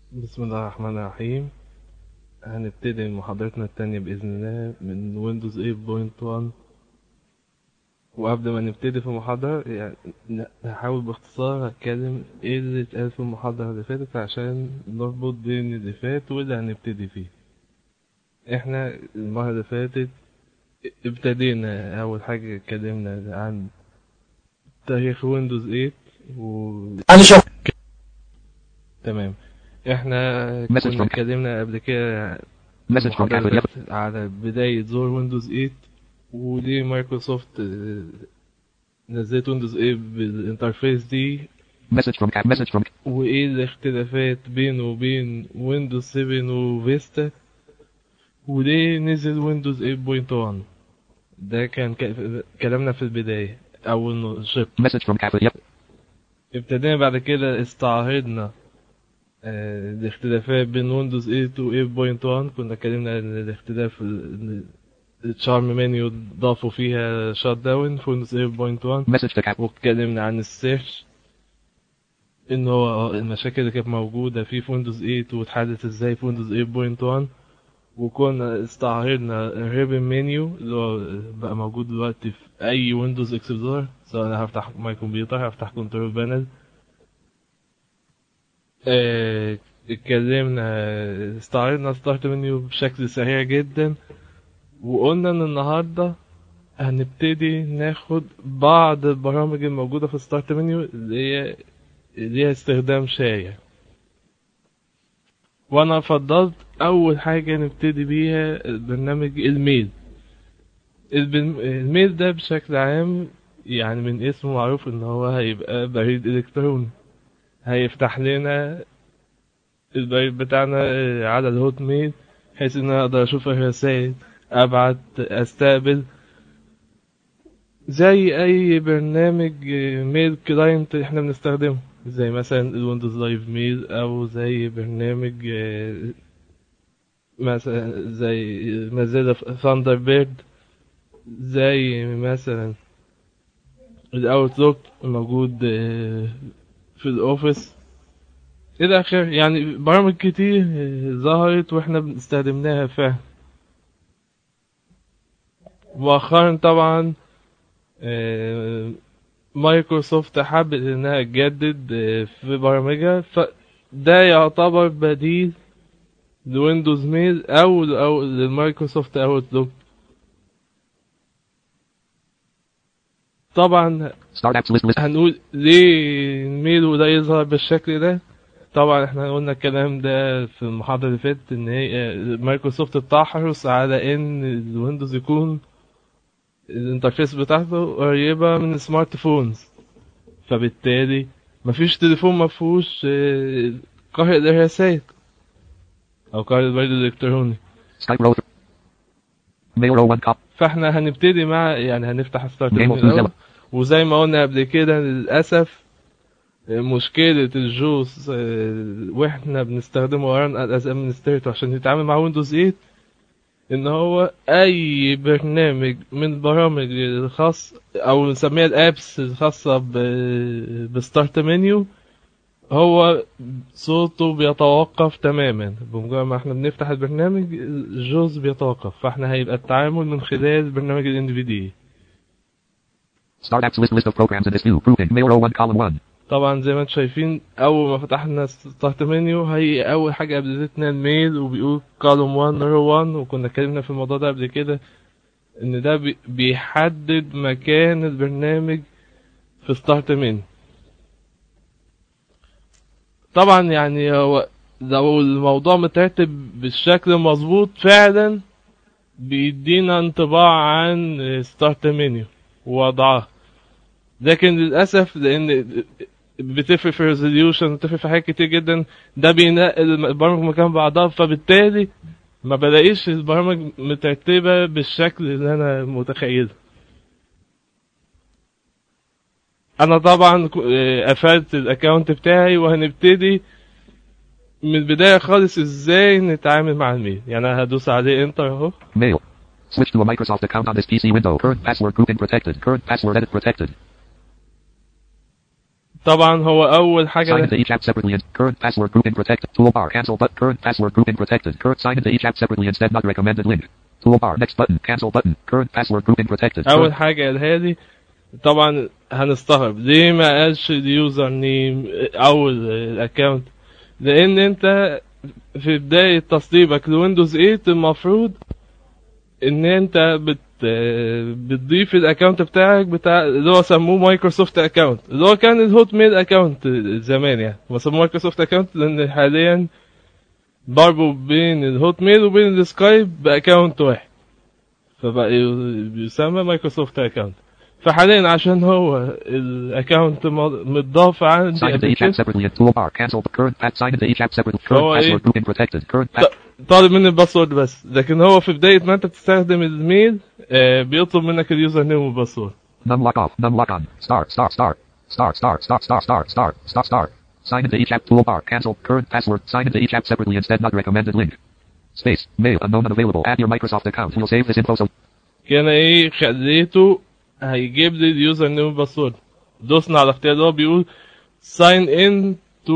بسم الله الرحمن الرحيم هنبتدي محاضرتنا التانية بإذن الله من ويندوز 8.1 وقبل ما نبتدي في المحاضرة يعني هحاول باختصار أتكلم إيه اللي اتقال في المحاضرة اللي فاتت عشان نربط بين اللي فات واللي هنبتدي فيه احنا المرة اللي فاتت ابتدينا أول حاجة اتكلمنا عن تاريخ ويندوز 8 و انا شوف تمام احنا Message كنا from- اتكلمنا قبل كده Message from محاضرة Catherine. Yep. على بداية ظهور ويندوز 8 وليه مايكروسوفت آه، نزلت ويندوز 8 بالانترفيس دي Message from Cat. Message from. وايه الاختلافات بينه وبين ويندوز 7 وفيستا وليه نزل ويندوز 8.1 ده كان ك- كلامنا في البداية أول ما شفت Message from Catherine. Yep. ابتدينا بعد كده استعرضنا آه، الاختلافات بين ويندوز 8 و 8.1 كنا اتكلمنا عن الاختلاف ال- التشارم منيو ضافوا فيها شات داون في ويندوز 8.1 Message to Cat. واتكلمنا عن السيرش ان هو المشاكل اللي كانت موجودة فيه في ويندوز 8 واتحلت ازاي في ويندوز 8.1 وكنا استعرضنا الريبن منيو اللي هو بقى موجود دلوقتي في اي ويندوز اكسبلورر سواء انا هفتح ماي كمبيوتر هفتح كنترول بانل اه، اتكلمنا استعرضنا ستارت منيو بشكل سريع جدا وقلنا ان النهارده هنبتدي ناخد بعض البرامج الموجودة في ستارت منيو اللي هي ليها استخدام شائع وانا فضلت اول حاجة نبتدي بيها البرنامج الميل البن- الميل ده بشكل عام يعني من اسمه معروف ان هو هيبقى بريد الكتروني هيفتح لنا البريد بتاعنا آه، على الهوت ميل بحيث ان انا اقدر اشوف الرسائل ابعت استقبل زي اي برنامج آه، ميل كلاينت احنا بنستخدمه زي مثلا الويندوز لايف ميل او زي برنامج آه، مثلا زي مازال ثاندر بيرد زي مثلا الاوتلوك موجود آه، في الاوفيس الى اخره يعني برامج كتير آه، ظهرت واحنا بنستخدمناها فعلا مؤخرا طبعا آه، مايكروسوفت حابب انها تجدد آه، في برامجها فده يعتبر بديل لويندوز ميل او او للمايكروسوفت اوتلوك طبعا Start apps list. List. هنقول ليه الميل ده يظهر بالشكل ده طبعا احنا قلنا الكلام ده في المحاضرة اللي فاتت ان هي مايكروسوفت بتحرص على ان الويندوز يكون الانترفيس بتاعته قريبة من السمارت فونز فبالتالي مفيش تليفون مفهوش اه، قارئ للرسائل او قارئ البريد الالكتروني Skype row. Mail 01 cop. فاحنا هنبتدي مع يعني هنفتح ستارت Game of من الأول. Mozilla. وزي ما قلنا قبل كده للأسف مشكلة الجوز آه، واحنا بنستخدمه ران از ادمنستريتور عشان يتعامل مع ويندوز 8 ان هو اي برنامج من البرامج الخاص او نسميها الابس الخاصة ب- بستارت منيو هو صوته بيتوقف تماما بمجرد ما احنا بنفتح البرنامج الجوز بيتوقف فاحنا هيبقى التعامل من خلال برنامج ال NVDA Start apps list. List of programs in this view. Grouping. Mail 01 column 1. طبعا زي ما انتم شايفين اول ما فتحنا ستارت منيو هي اول حاجه قابلتنا الميل وبيقول كولوم 1 رو 1 وكنا اتكلمنا في الموضوع ده قبل كده ان ده بي- بيحدد مكان البرنامج في ستارت منيو طبعا يعني هو لو الموضوع مترتب بالشكل المظبوط فعلا بيدينا انطباع عن ستارت منيو ووضعها لكن للاسف لان بتفرق في الريزوليوشن بتفرق في حاجات كتير جدا ده بينقل البرامج مكان بعضها فبالتالي ما بلاقيش البرامج مترتبة بالشكل اللي انا متخيله انا طبعا ك- آه، قفلت الاكونت بتاعي وهنبتدي من البداية خالص ازاي نتعامل مع الميل يعني انا هدوس عليه انتر اهو Mail. Switch to a Microsoft account on this PC window. Current password grouping protected. Current password edit protected. طبعا هو اول حاجه Sign into each app separately and current password group in protected. Toolbar cancel but current password group in protected. Current sign into each app separately instead not recommended link. Toolbar next button cancel button current password group in protected. اول Current- حاجه قالها لي طبعا هنستغرب ليه ما قالش اليوزر نيم او الاكونت لان انت في بدايه تسطيبك لويندوز 8 المفروض ان انت بت بتضيف الاكونت بتاعك بتاع اللي هو سموه مايكروسوفت اكونت اللي هو كان الهوت ميل اكونت زمان يعني هو سموه مايكروسوفت اكونت لان حاليا ضربوا بين الهوت ميل وبين السكايب باكونت واحد فبقى بيسمى مايكروسوفت اكونت فحاليا عشان هو الاكونت متضاف عندي Sign into قبل each app كده separately and toolbar cancel but current pass sign into each app separately. Current هو password إيه؟ group in protected. Current ط- طالب مني الباسورد بس لكن هو في بداية ما انت بتستخدم الميل آه، بيطلب منك اليوزر نيم والباسورد None lock off. None lock on. Start. Start. Start. Start. Start. Start. Start. Start. Start. Stop. Start. Sign into each app toolbar. Cancel. Current password. Sign into each app separately instead not recommended link. Space. Mail. Unknown unavailable. Add your Microsoft account. We'll save this info so كان ايه خليته هيجيب لي اليوزر نيم والباسورد دوسنا على اختيار اللي هو بيقول sign in to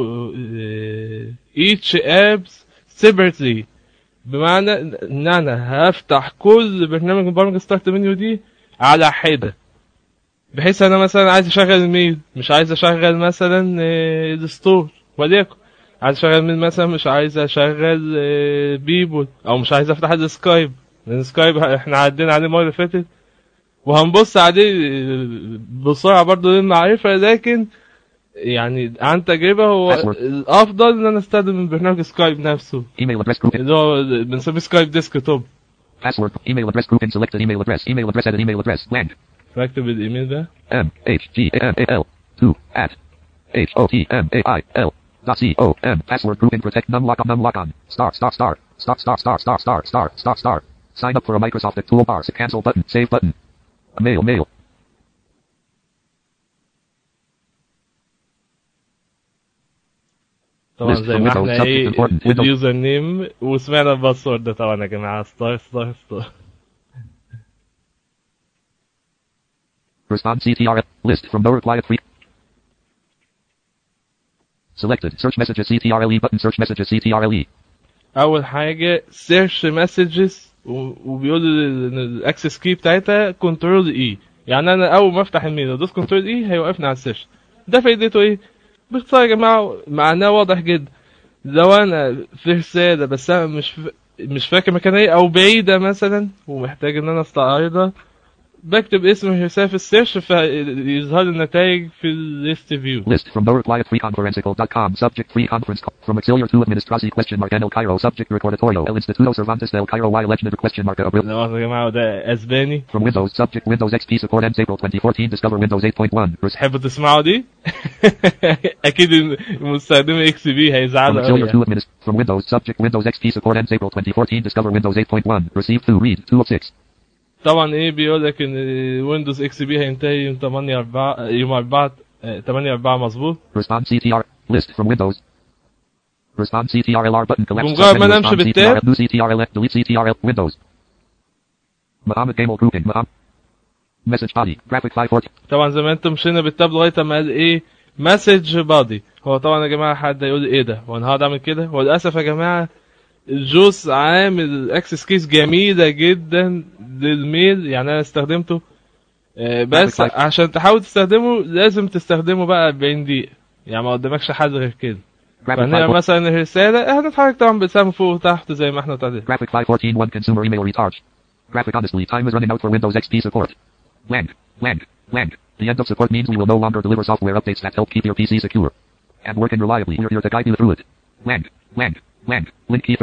uh, each apps separately بمعنى ان انا هفتح كل برنامج من برامج ستارت منيو دي على حده بحيث انا مثلا عايز اشغل الميل مش عايز اشغل مثلا آه، الستور وليكن عايز اشغل ميل مثلا مش عايز اشغل آه، بيبول او مش عايز افتح السكايب لان سكايب احنا عدينا عليه المره اللي فاتت وهنبص عليه آه، بسرعه برضو للمعرفه لكن يعني عن تجربه هو Password. الافضل ان انا استخدم من برنامج سكايب نفسه email address group in اللي هو بنسميه سكايب ديسك توب password. Email address group in selected email address. Email address add an email address. Blank. فاكتب الايميل ده M H G A M A L two at H O T M A I L dot C O M password group in protect none lock on none lock on start start start start start start start start start start start sign up for a Microsoft toolbar cancel button save button mail mail طبعا List زي from ما Windows, احنا subject ايه important, Windows. اليوزر نيم وسمعنا الباسورد ده طبعا يا جماعه ستار ستار ستار respond CTRL list from no reply at free selected search messages CTRLE button search messages CTRLE اول حاجه سيرش مسجز وبيقول لي ان الاكسس كي بتاعتها كنترول اي يعني انا اول ما افتح الميل ادوس كنترول اي هيوقفني على السيرش ده فايدته ايه باختصار يا جماعه معناه واضح جدا لو انا في رساله بس انا مش ف... مش فاكر مكانها ايه او بعيده مثلا ومحتاج ان انا استعرضها بكتب اسم الرساله في السيرش فيظهر لي النتائج في الليست فيو List from no reply at freeconferencical.com. Subject free conference call. From Auxiliar to Administrasi question mark NL Cairo. Subject Recordatorio. El Instituto Cervantes del Cairo Y Legend question mark Abril. لا مؤاخذة يا جماعه ده اسباني From Windows. Subject Windows XP support ends April 2014. Discover Windows 8.1. Res- تحبوا تسمعوا دي اكيد المستخدمين اكس بي From هيزعلوا Auxiliar قوي to Administ. From Windows. Subject Windows XP support ends April 2014. Discover Windows 8.1. Receive to read 2 of 6. طبعا ايه بيقول لك ان ويندوز اكس بي هينتهي يوم 8 4 يوم 4 8 4 مظبوط Respond CTR. List from Windows. Respond CTRLR button collapse. بمجرد ما submenu. نمشي Respond بالتاب. CTRL. New CTRL. Delete CTRL. Windows. Mohammed Gamal grouping. Mohammed. Message body. Graphic 540. طبعا زي ما انتم مشينا بالتاب لغايه ما قال ايه مسج بادي هو طبعا يا جماعه حد هيقول ايه ده وانا هقعد اعمل كده وللاسف يا جماعه الجوس عامل اكسس كيس جميله جدا للميل يعني انا استخدمته آه، بس Graphic Life. عشان تحاول تستخدمه لازم تستخدمه بقى 40 دقيقه يعني ما قدامكش حل غير كده Graphic فهنا 540. مثلا الرساله هنتحرك طبعا بسهم فوق وتحت زي ما احنا اتعودنا Graphic 514 1 consumer email recharge. Graphic honestly, time is running out for Windows XP support. Land, land, land. The end of support means we will no longer deliver software updates that help keep your PC secure. And working reliably, we're here to guide you through it. Land, land, land. Link key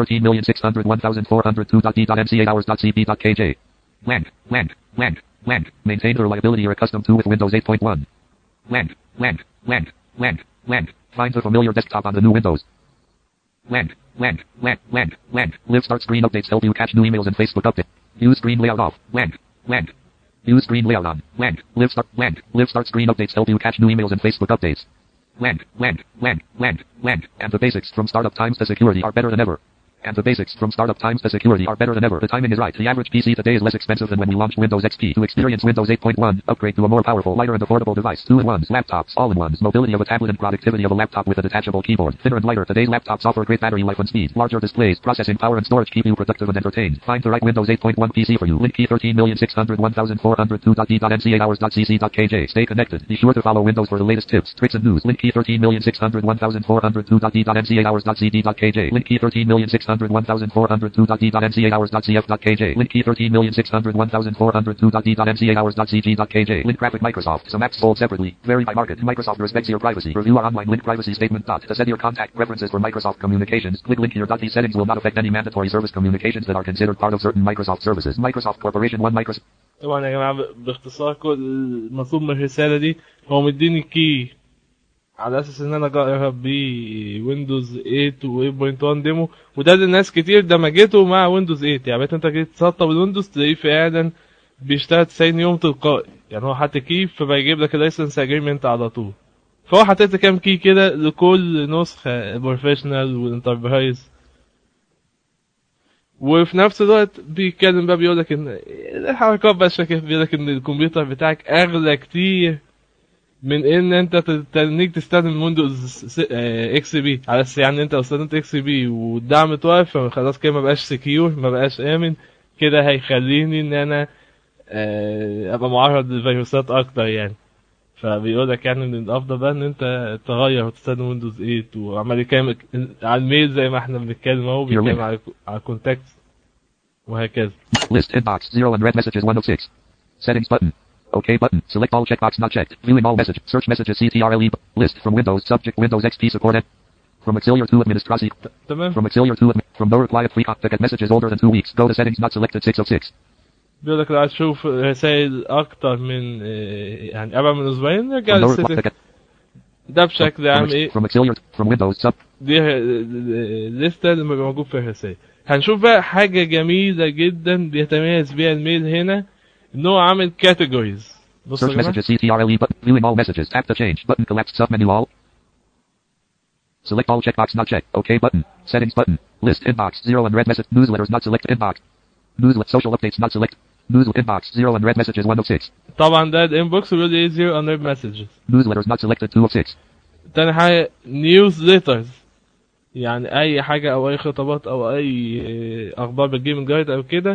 13601402.d.mca hours.cp.kj. Land, land, land, land. Maintain the reliability you're accustomed to with Windows 8.1. Land, land, land, land, land. Find the familiar desktop on the new Windows. Land, land, land, land, land. Live start screen updates help you catch new emails and Facebook update. Use screen layout off. Land, land. Use screen layout on. Land, live start, land. Live start screen updates help you catch new emails and Facebook updates. Land, land, land, land, land. And the basics from startup times to security are better than ever. And the basics, from startup times to security, are better than ever. The timing is right. The average PC today is less expensive than when we launched Windows XP. To experience Windows 8.1, upgrade to a more powerful, lighter and affordable device. Two-in-ones, laptops, all-in-ones, mobility of a tablet and productivity of a laptop with a detachable keyboard. Thinner and lighter, today's laptops offer great battery life and speed. Larger displays, processing power and storage keep you productive and entertained. Find the right Windows 8.1 PC for you. Link key 13601402.d.nca.hours.cc.kj. Stay connected. Be sure to follow Windows for the latest tips, tricks and news. Link key 13601402.d.nca.hours.cd.kj. Link key 13601402.d.nca.hours.cf.kj. Link key 13601402.d.nca.hours.cg.kj. Link graphic Microsoft. Some apps sold separately. Vary by market. Microsoft respects your privacy. Review our online link privacy statement. Dot. To set your contact preferences for Microsoft communications, click link here. Dot. These settings will not affect any mandatory service communications that are considered part of certain Microsoft services. Microsoft Corporation 1 Microsoft. طبعا يا جماعة ب- باختصار كل المطلوب من الرسالة دي هو مديني كي على اساس ان انا اجرب بيه ويندوز 8 و 8.1 ديمو وده اللي ناس كتير دمجته مع ويندوز 8 يعني بقيت انت جيت تسطب الويندوز تلاقيه فعلا بيشتغل 90 يوم تلقائي يعني هو حاطط كي فبيجيب لك اللايسنس اجريمنت على طول فهو حطيت كام كي كده لكل نسخة بروفيشنال والانتربرايز وفي نفس الوقت بيتكلم بقى بيقول لك ان الحركات بقى شكل بيقول لك ان الكمبيوتر بتاعك اغلى كتير من ان انت تتنيك تستخدم ويندوز س- آه، اكس بي على اساس يعني انت لو استخدمت اكس بي والدعم اتوقف فخلاص كده ما بقاش سكيور ما بقاش امن كده هيخليني ان انا آه، ابقى معرض لفيروسات اكتر يعني فبيقول لك يعني ان الافضل بقى ان انت تغير وتستخدم ويندوز 8 وعمال يتكلم على الميل زي ما احنا بنتكلم اهو بيتكلم على على الكونتاكت وهكذا List inbox 0 and red messages 106. Settings button. OK button. Select all checkbox not checked. Viewing all message. Search messages CTRLE. bu- List from Windows. Subject Windows XP supported. From Auxiliar to Administrasi. تمام From Auxiliar to admi- From no reply of free contact messages older than two weeks. Go to settings not selected 606. بيقول لك لو عايز تشوف رسائل اكتر من آه، يعني ابعد من اسبوعين رجع From no reply. للسيتنج ticket. ده بشكل عام From, ايه from Auxiliar. From Windows. Sub. دي الليسته اللي بيبقى موجود فيها الرسائل هنشوف بقى حاجه جميله جدا بيتميز بيها الميل هنا ان هو عامل كاتيجوريز بصوا Search يا جماعه messages CTRLE button. Viewing all messages. Tap to change. Button collapsed submenu all. Select all checkbox not checked. OK button. Settings button. List inbox 0 and red message. Newsletters not select inbox. Newslet social updates not select. Newslet inbox 0 and red messages 106. طبعا ده الانبوكس بيقول ايه زيرو انريد مسجز Newsletters not selected 206. تاني حاجه نيوز ليترز يعني اي حاجه او اي خطابات او اي آه، اخبار بالجيمنج جايد او كده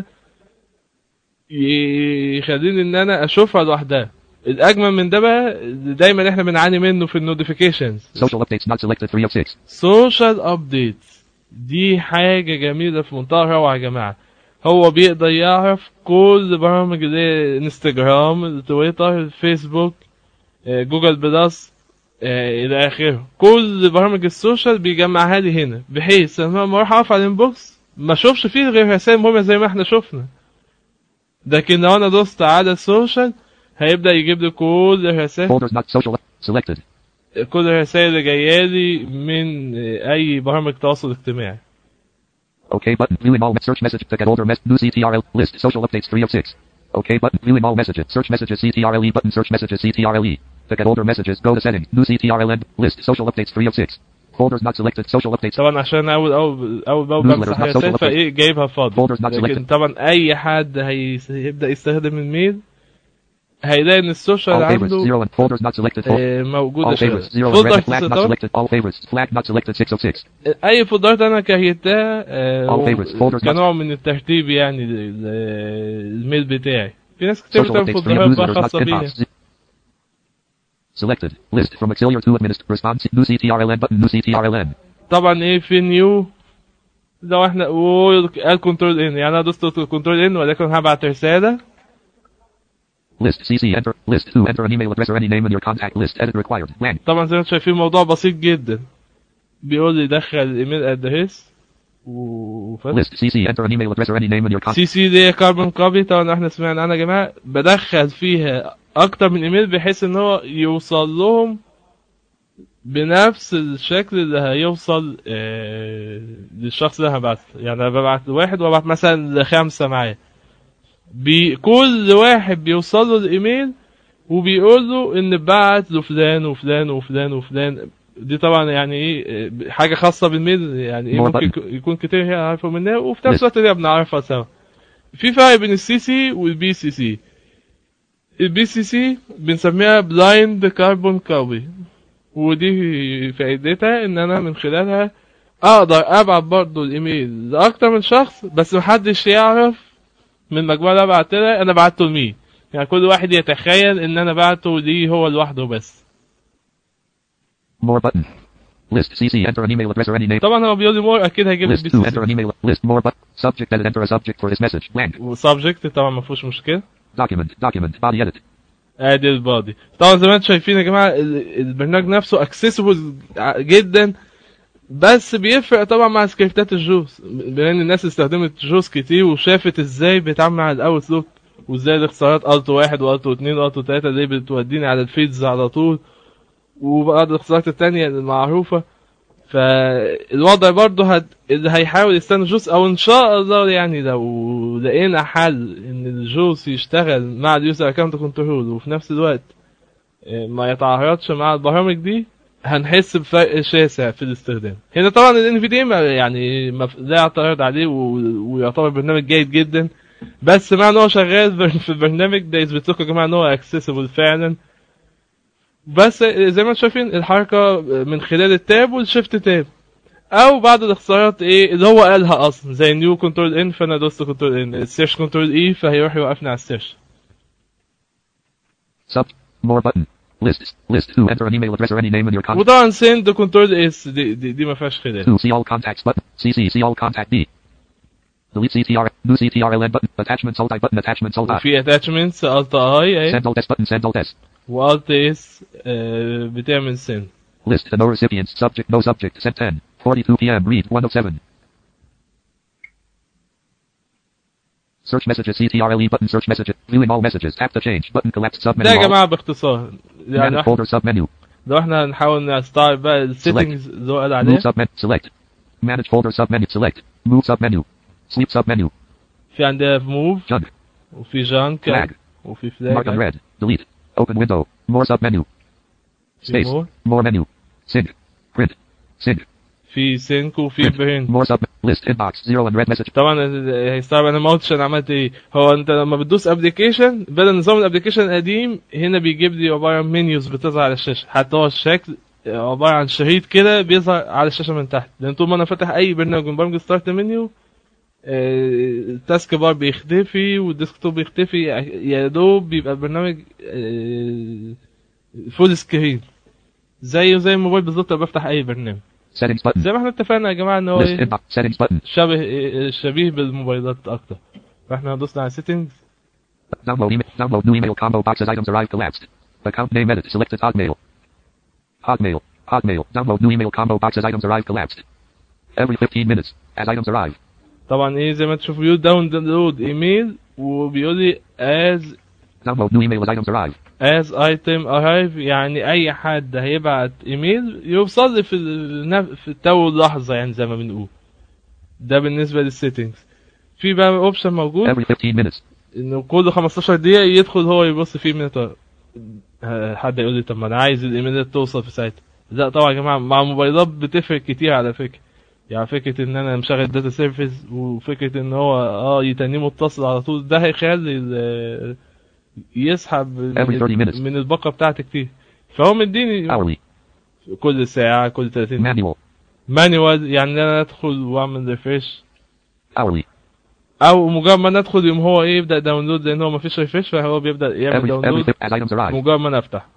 يخليني ان انا اشوفها لوحدها الاجمل من ده بقى دايما احنا بنعاني منه في النوتيفيكيشنز Social updates not selected 306. سوشيال ابديتس دي حاجة جميلة في منتهى الروعة يا جماعة هو بيقدر يعرف كل برامج زي انستجرام تويتر فيسبوك آه، جوجل بلس آه، الى اخره كل برامج السوشيال بيجمعها لي هنا بحيث ان لما اروح اقف على الانبوكس ما اشوفش فيه غير رسائل مهمة زي ما احنا شفنا لكن لو انا دوست على السوشيال هيبدأ يجيب لي كل الرسائل Folders not social selected. كل الرسائل اللي جايه لي من اي برامج تواصل اجتماعي OK button. Viewing all search message to get older mess. New CTRL list. Social updates 306. OK button. Viewing all messages. Search messages CTRLE button. Search messages CTRLE. To get older messages. Go to settings. New CTRLN list. Social updates 306. Folders not selected. Social updates. طبعا عشان اول اول اول باول Newsletters بمسح not رسائل social فايه جايبها فاضي Folders not لكن selected. طبعا اي حد هيبدا يستخدم الميل هيلاقي ان السوشيال All favorites. عنده Zero and folders not selected. Fol- آه، موجوده all favorites. Zero and فولدر red. Flag not تستخدم selected. All favorites. Flag not selected. 606. اي فولدرات انا كريتها آه، All favorites. Folders كنوع من الترتيب يعني ل- ل- الميل بتاعي في ناس كتير Social بتعمل updates. Three فولدرات بقى newsletters not خاصه بيها inbox. Selected. List from auxiliar to administer. Response. New CTRLN button. New CTRLN. طبعا ايه في نيو لو احنا قال كنترول ان يعني انا دوست كنترول ان ولكن هبعت رساله List. CC. Enter. List. Who. Enter an email address or any name in your contact list. Edit required. Blank. طبعا زي ما انتم شايفين الموضوع بسيط جدا بيقول لي دخل الايميل ادريس وفتح List. CC. Enter an email address or any name in your contact. سي سي دي كاربون كوبي طبعا احنا سمعنا عنها يا جماعه بدخل فيها اكتر من ايميل بحيث ان هو يوصل لهم بنفس الشكل اللي هيوصل آه للشخص اللي هبعت يعني انا ببعت لواحد وابعت مثلا لخمسه معاه بي- كل واحد بيوصل له الايميل وبيقول له ان بعت لفلان وفلان وفلان وفلان دي طبعا يعني ايه آه، حاجه خاصه بالميل يعني ايه More ممكن button. يكون- يكون كتير هي عارفه منها وفي نفس List. الوقت دي بنعرفها سوا في فرق بين السي سي والبي سي سي البي سي سي بنسميها بلايند كاربون كوبي ودي فائدتها ان انا من خلالها اقدر ابعت برضو الايميل لاكتر من شخص بس محدش يعرف من المجموعه اللي أنا بعتها انا بعته لمين يعني كل واحد يتخيل ان انا بعته ليه هو لوحده بس More button. List CC. Enter an email address or any name. طبعا هو بيقول لي مور اكيد هيجيب List البي 2. سي Enter an سي email. List more button. Subject edit. Enter a subject for his message. Blank. وسبجكت طبعا ما فيهوش مشكله Document. Document. Body edit. ادي البادي طبعا زي ما انتم شايفين يا جماعه ال- البرنامج نفسه اكسسبل جدا بس بيفرق طبعا مع سكريبتات الجوز لان الناس استخدمت جوز كتير وشافت ازاي بيتعامل مع الاوتلوك وازاي الاختصارات التو واحد والتو اتنين والتو تلاته دي بتوديني على الفيدز على طول وبعض الاختصارات التانية المعروفة فالوضع برضه هت... اللي هيحاول يستنى جوز او ان شاء الله يعني لو لقينا حل ان الجوز يشتغل مع اليوزر اكونت كنترول وفي نفس الوقت آه، ما يتعارضش مع البرامج دي هنحس بفرق شاسع في الاستخدام هنا طبعا ال NVDA ما يعني ما ف- لا يعترض عليه و- ويعتبر برنامج جيد جدا بس مع ان هو شغال بر- في البرنامج ده يثبت لكم يا جماعه ان هو اكسسبل فعلا بس زي ما انتم شايفين الحركه من خلال التاب والشيفت تاب او بعض الاختصارات ايه اللي هو قالها اصلا زي نيو كنترول ان فانا دوست كنترول ان السيرش كنترول اي فهيروح يوقفني على السيرش Sub. More button. Lists. List 2. Enter an email address or any name in your contact. وطبعا سند كنترول اس دي, دي, دي ما فيهاش خلاف 2. See all contacts button. CC. See all contact D. Delete CTR. New CTRLN button. Attachments alt I button. Attachments alt I. وفي اتاتشمنتس الت اي اهي Send alt S button. Send alt S. والت اس بتعمل سند List the no recipients. Subject no subject. Sent 10. 42 p.m. Read 107. Search messages CTRLE E button. Search messages. Viewing all messages. Tap the change button. Collapse sub ده يا menu. جماعه باختصار يعني Manage احنا folder sub menu. لو احنا هنحاول نستعرض بقى السيتنجز اللي هو قال عليها Move sub menu. Select. Manage folder sub menu. Select. Move sub menu. Sleep sub menu. في عندنا موف Junk. وفي جانك Flag. وفي Mark on فلاج red. Delete. Open window. More sub menu. في Space. مور More menu. Sync. Print. Sync. في سينك وفي Print. برين More sub. List. Inbox. Zero and red message. طبعا هيستغرب انا ما قلتش انا عملت ايه هو انت لما بتدوس ابلكيشن بدل نظام الابلكيشن القديم هنا بيجيب لي عباره عن منيوز بتظهر على الشاشه حتى هو الشكل عباره عن شريط كده بيظهر على الشاشه من تحت لان طول ما انا فاتح اي برنامج من برامج ستارت منيو التاسك بار بيختفي والديسكتوب بيختفي يا دوب بيبقى البرنامج فول سكرين زيه زي الموبايل بالظبط لما بفتح اي برنامج Settings button. زي ما احنا اتفقنا يا جماعه ان هو List. ايه Inbox. Settings button. شبه شبيه بالموبايلات اكتر فاحنا دوسنا على settings Download email. Download new email combo box as items arrive collapsed. Account name edit. Selected Hotmail. Hotmail. Hotmail. Download new email combo box as items arrive collapsed. Every 15 minutes. As items arrive. طبعا ايه زي ما تشوفوا بيقول داونلود ايميل وبيقول لي as Download new email as items arrive. as item arrive يعني اي حد هيبعت ايميل يوصل لي في النف... في تو اللحظه يعني زي ما بنقول ده بالنسبه للسيتنجز في بقى اوبشن موجود Every 15 minutes. انه كل 15 دقيقه يدخل هو يبص فيه من حد يقول لي طب ما انا عايز الايميلات توصل في ساعتها لا طبعا يا جماعه مع الموبايلات بتفرق كتير على فكره يعني فكره ان انا مشغل داتا سيرفيس وفكره ان هو اه يتنيه متصل على طول ده هيخلي ال- يسحب Every 30 من, minutes. من الباقه بتاعتي كتير فهو مديني Hourly. كل ساعه كل 30 Manual. مانيوال يعني ان انا ادخل واعمل ريفرش Hourly. او مجرد ما انا ادخل يوم هو ايه يبدا داونلود لان هو مفيش ريفرش فهو بيبدا يعمل Every, every داونلود fif- as items arrive. مجرد ما انا افتح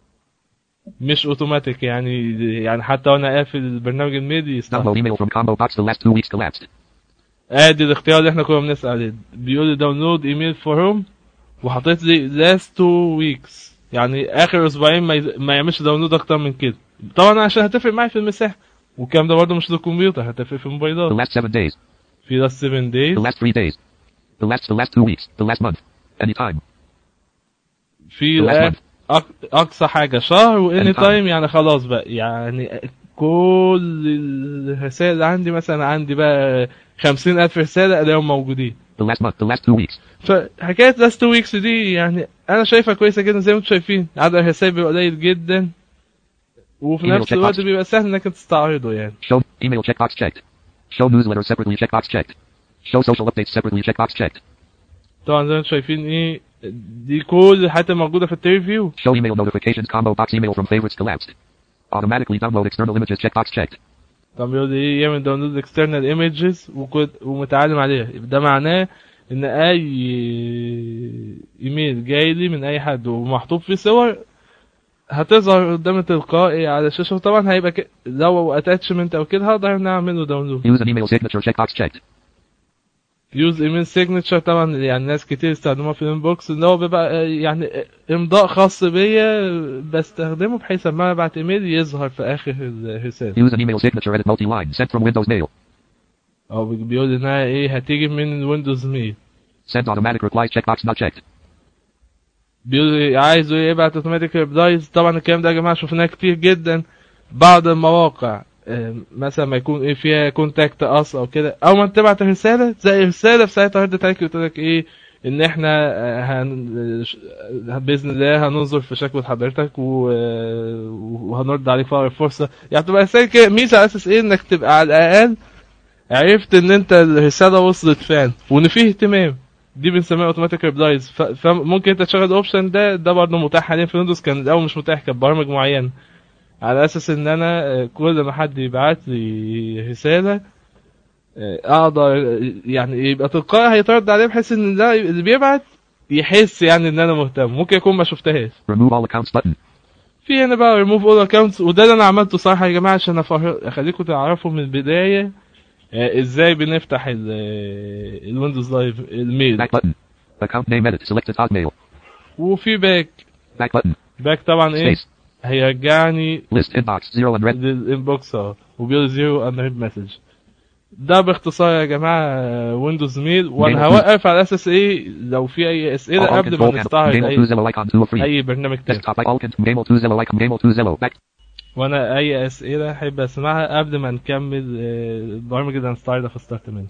مش اوتوماتيك يعني يعني حتى وانا قافل البرنامج الميدي يستحمل Download email from combo box the last two weeks collapsed. ادي الاختيار اللي احنا كنا بنسال عليه بيقول لي داونلود ايميل فروم وحطيت لي لاست تو ويكس يعني اخر اسبوعين ما, يز... ما يعملش داونلود اكتر من كده طبعا عشان هتفرق معايا في المساحه والكلام ده برضه مش للكمبيوتر هتفرق في The الموبايلات last seven days. في لاست 7 The دايز last three days. The last, the last two weeks. The last month. Anytime. في The last الآن month. أق- اقصى حاجه شهر واني Anytime. تايم يعني خلاص بقى يعني كل الرسائل اللي عندي مثلا عندي بقى خمسين ألف رسالة ألاقيهم موجودين The last month. The last two weeks. فحكاية لاست تو ويكس دي يعني أنا شايفها كويسة جدا زي ما انتم شايفين عدد الرسائل بيبقى قليل جدا وفي Email نفس الوقت checkbox. بيبقى سهل انك تستعرضه يعني Show email checkbox checked. Show newsletter separately checkbox checked. Show social updates separately checkbox checked. طبعا زي ما انتم شايفين ايه دي كل الحاجات الموجودة في التريفيو Show email notifications combo box email from favorites collapsed. Automatically download external images checkbox checked. طب بيقول لي ايه يعمل داونلود اكسترنال ايمجز ومتعلم عليها يبقى ده معناه ان اي ايميل جاي لي من اي حد ومحطوط فيه صور هتظهر قدامي تلقائي على الشاشه وطبعا هيبقى ك... لو اتاتشمنت او كده هقدر نعمل له داونلود Use an email signature checkbox checked. يوز ايميل سيجنتشر طبعا يعني ناس كتير استخدموها في الانبوكس ان هو بيبقى آه، يعني امضاء خاص بيا بستخدمه بحيث لما انا ابعت ايميل يظهر في اخر الرساله Use an email signature edit multi-line sent from Windows Mail. او بيقول انها ايه هتيجي من ويندوز ميل Send automatic replies checkbox not checked. بيقول لي عايز ايه يبعت اوتوماتيك ريبلايز طبعا الكلام ده يا جماعه شفناه كتير جدا بعض المواقع آه، مثلا ما يكون ايه فيها كونتاكت اس او كده او ما تبعت رساله زي رساله في ساعتها ردت عليك قلت لك ايه ان احنا آه، هن ش- آه، باذن الله هننظر في شكوى حضرتك و... آه، وهنرد عليك في اقرب فرصه يعني تبقى رساله كده ميزه على اساس ايه انك تبقى على الاقل عرفت ان انت الرساله وصلت فعلا وان فيه اهتمام دي بنسميها اوتوماتيك ريبلايز فممكن انت تشغل الاوبشن ده ده برضه متاح حاليا في ويندوز كان الاول مش متاح كان برامج معينه على اساس ان انا آه، كل ما حد يبعت لي رساله آه، اقدر آه، يعني يبقى تلقائي هيترد عليه بحيث ان ده اللي بيبعت يحس يعني ان انا مهتم ممكن يكون ما شفتهاش Remove all accounts button. في هنا بقى ريموف اول اكونتس وده اللي انا عملته صراحه يا جماعه عشان أفه- اخليكم تعرفوا من البدايه آه، ازاي بنفتح ال- آه، الويندوز لايف الميل Back button. Account name edit selected Hotmail. وفي باك Back button. باك طبعا ايه Space. هيرجعني List inbox zero unread. للانبوكس اه وبيقول زيرو انريد مسج ده باختصار يا جماعه ويندوز ميل وانا Mail. هوقف على اساس ايه لو في اي All, اسئله all قبل ما control panel. نستعرض Gamel اي 2 Zello icon 2 of 3. اي برنامج تاني Desktop all control. Gamel 2 Zello icon. Gamel 2 Zello. Back. وانا اي اسئله احب اسمعها قبل ما نكمل آه، البرامج اللي هنستعرضها في ستارت منها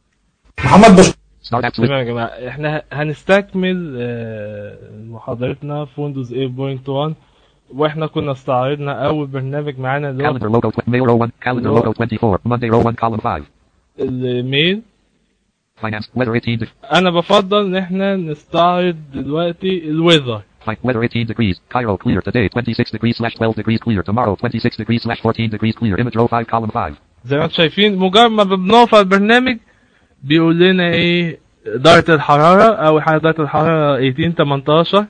محمد بش Start apps list. تمام يا جماعه احنا هنستكمل آه، محاضرتنا في ويندوز 8.1 واحنا كنا استعرضنا اول برنامج معانا اللي هو Calendar logo. Tw- mail row 1. Calendar No. logo 24. Monday row 1 column 5. الميل Finance. Weather 18. de- انا بفضل ان احنا نستعرض دلوقتي الويذر Fi- weather 18 degrees. Cairo clear. Today 26 degrees slash 12 degrees clear. Tomorrow 26 degrees slash 14 degrees clear. Image row 5 column 5. زي ما انتم شايفين مجرد ما بنقف على البرنامج بيقول لنا ايه درجة الحرارة أول حاجة درجة الحرارة 18 18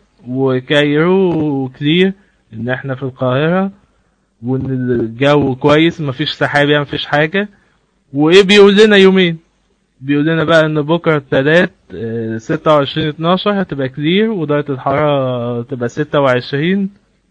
وكايرو كلير إن إحنا في القاهرة وإن الجو كويس مفيش سحاب يعني مفيش حاجة وإيه بيقول لنا يومين بيقول لنا بقى إن بكرة التلات آه، 26 12 هتبقى كلير ودرجة الحرارة تبقى 26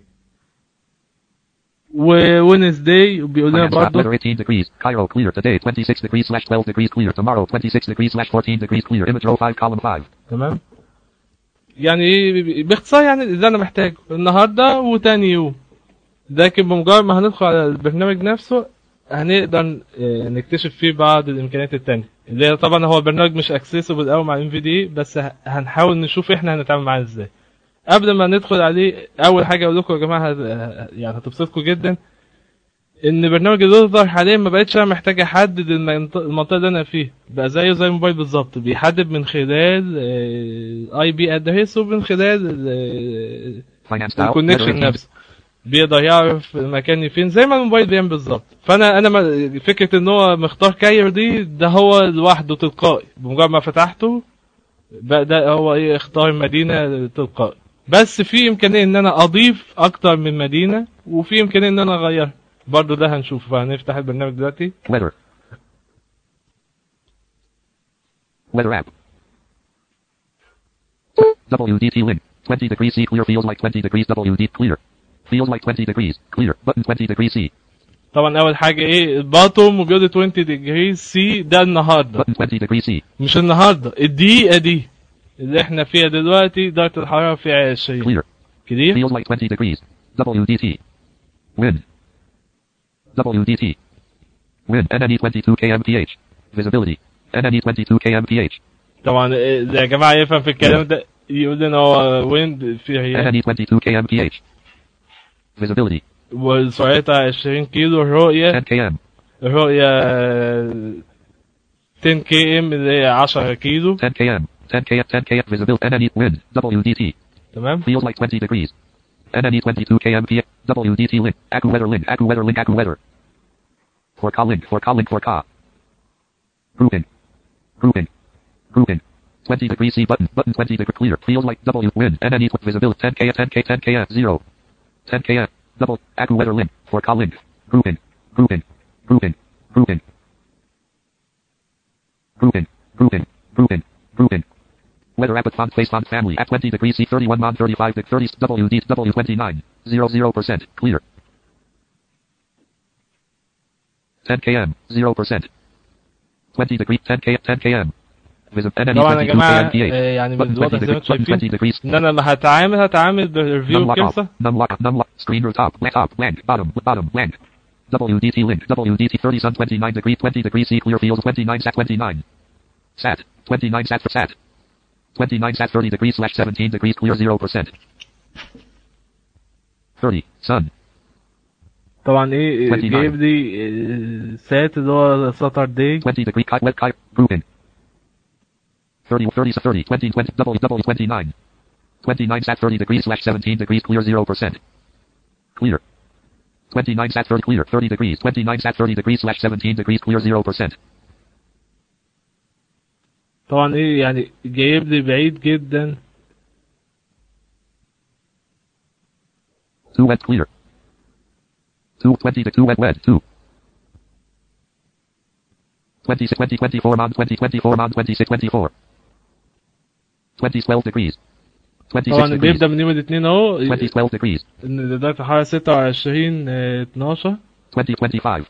ووينزداي بيقول لنا Finance. برضه Weather 18 degrees. Cairo clear. Today 26 degrees slash 12 degrees clear. Tomorrow 26 degrees slash 14 degrees clear. Image row 5 column 5. تمام يعني ايه باختصار يعني اللي انا محتاجه النهارده وتاني يوم لكن بمجرد ما هندخل على البرنامج نفسه هنقدر آه، نكتشف فيه بعض الامكانيات التانية اللي هي طبعا هو البرنامج مش اكسسبل قوي مع ام في دي بس ه- هنحاول نشوف احنا هنتعامل معاه ازاي قبل ما ندخل عليه اول حاجه اقول لكم يا جماعه هت- يعني هتبسطكم جدا ان برنامج الويزر حاليا ما بقتش انا محتاج احدد المنط- المنطقه اللي انا فيها بقى زيه زي الموبايل بالظبط بيحدد من خلال اي بي ادريس ومن خلال Finance now. Weather الكونكشن 18 نفسه بيقدر يعرف مكاني فين زي ما الموبايل بيعمل بالظبط فانا انا ما- فكره ان هو مختار كاير دي ده هو لوحده تلقائي بمجرد ما فتحته بقى ده هو ايه اختار مدينه تلقائي بس في امكانيه ان انا اضيف اكتر من مدينه وفي امكانيه ان انا اغيرها برضو ده هنشوف فهنفتح البرنامج دلوقتي Weather. Weather app. WDT link. 20 degrees C clear feels like 20 degrees WD clear. Feels like 20 degrees. Clear. Button 20 degrees C. طبعا اول حاجه ايه الباتوم وجوده 20 ديجري سي ده النهارده Button 20 degrees C. مش النهارده الدقيقه دي اللي احنا فيها دلوقتي درجه الحراره فيها 20 Clear. كده Feels like 20 degrees. WDT. Wind. WDT. Wind. NNE 22 kmph. Visibility. NNE 22 kmph. طبعا إيه، يا جماعه يفهم في الكلام ده يقول لنا هو ويند فيه هي NNE 22 kmph. Visibility. وسرعتها 20 كيلو الرؤية 10 km, الرؤية 10 كي ام اللي هي 10 كيلو 10 km, 10 km, 10 km visibility, NNE wind, WDT, تمام feels like 20 degrees. NNE 22 km, P, WDT link, AccuWeather link, AccuWeather link, AccuWeather. For call link, for call link, for call. Grouping, grouping, grouping. 20 degree C button, button 20 degree clear, feels like W wind, NNE quick visibility, 10 km, 10 k, 10 km, 0. 10 km, double, AccuWeather link, for call link, grouping, grouping, grouping, grouping. Grouping, grouping, grouping, grouping. Weather app at font face font family at 20 degrees C 31 mon 35 deg 30 WD W29 00% clear. 10 km 0% 20 degree 10 k 10 km. Visit NNE طبعا يا 22 جماعة km PH. آه، يعني Button بالوضع 20 زي ما degree انتم button 20 شايفين degrees ان انا لما هتعامل هتعامل بالريفيو num lock off كرسة num lock num lock screen root top blank top blank bottom bottom blank. WDT link WDT 30 sun 29 degree 20 degree C clear field 29 sat 29. Sat 29 sat for sat. 29 sat 30 degrees slash 17 degrees clear 0%. 30 sun طبعا ايه 29. جايب لي آه، سات اللي هو ساتردي 20 degree kite wet kite grouping. 30 30 30 20 20 double double 29. 29 sat 30 degrees slash 17 degrees clear 0%. Clear. 29 sat 30 clear 30 degrees 29 sat 30 degrees slash 17 degrees clear 0%. طبعا ايه يعني جايب لي بعيد جدا 2 wet clear. 2 20 to 2 wet wet 2. 26 20 24 mon 20 24 mon 26 24. 20 12 degrees. 26 طبعا degrees. بيبدأ من يوم الاثنين اهو 20 12 degrees. ان درجة الحرارة 26 آه، 12 20 25.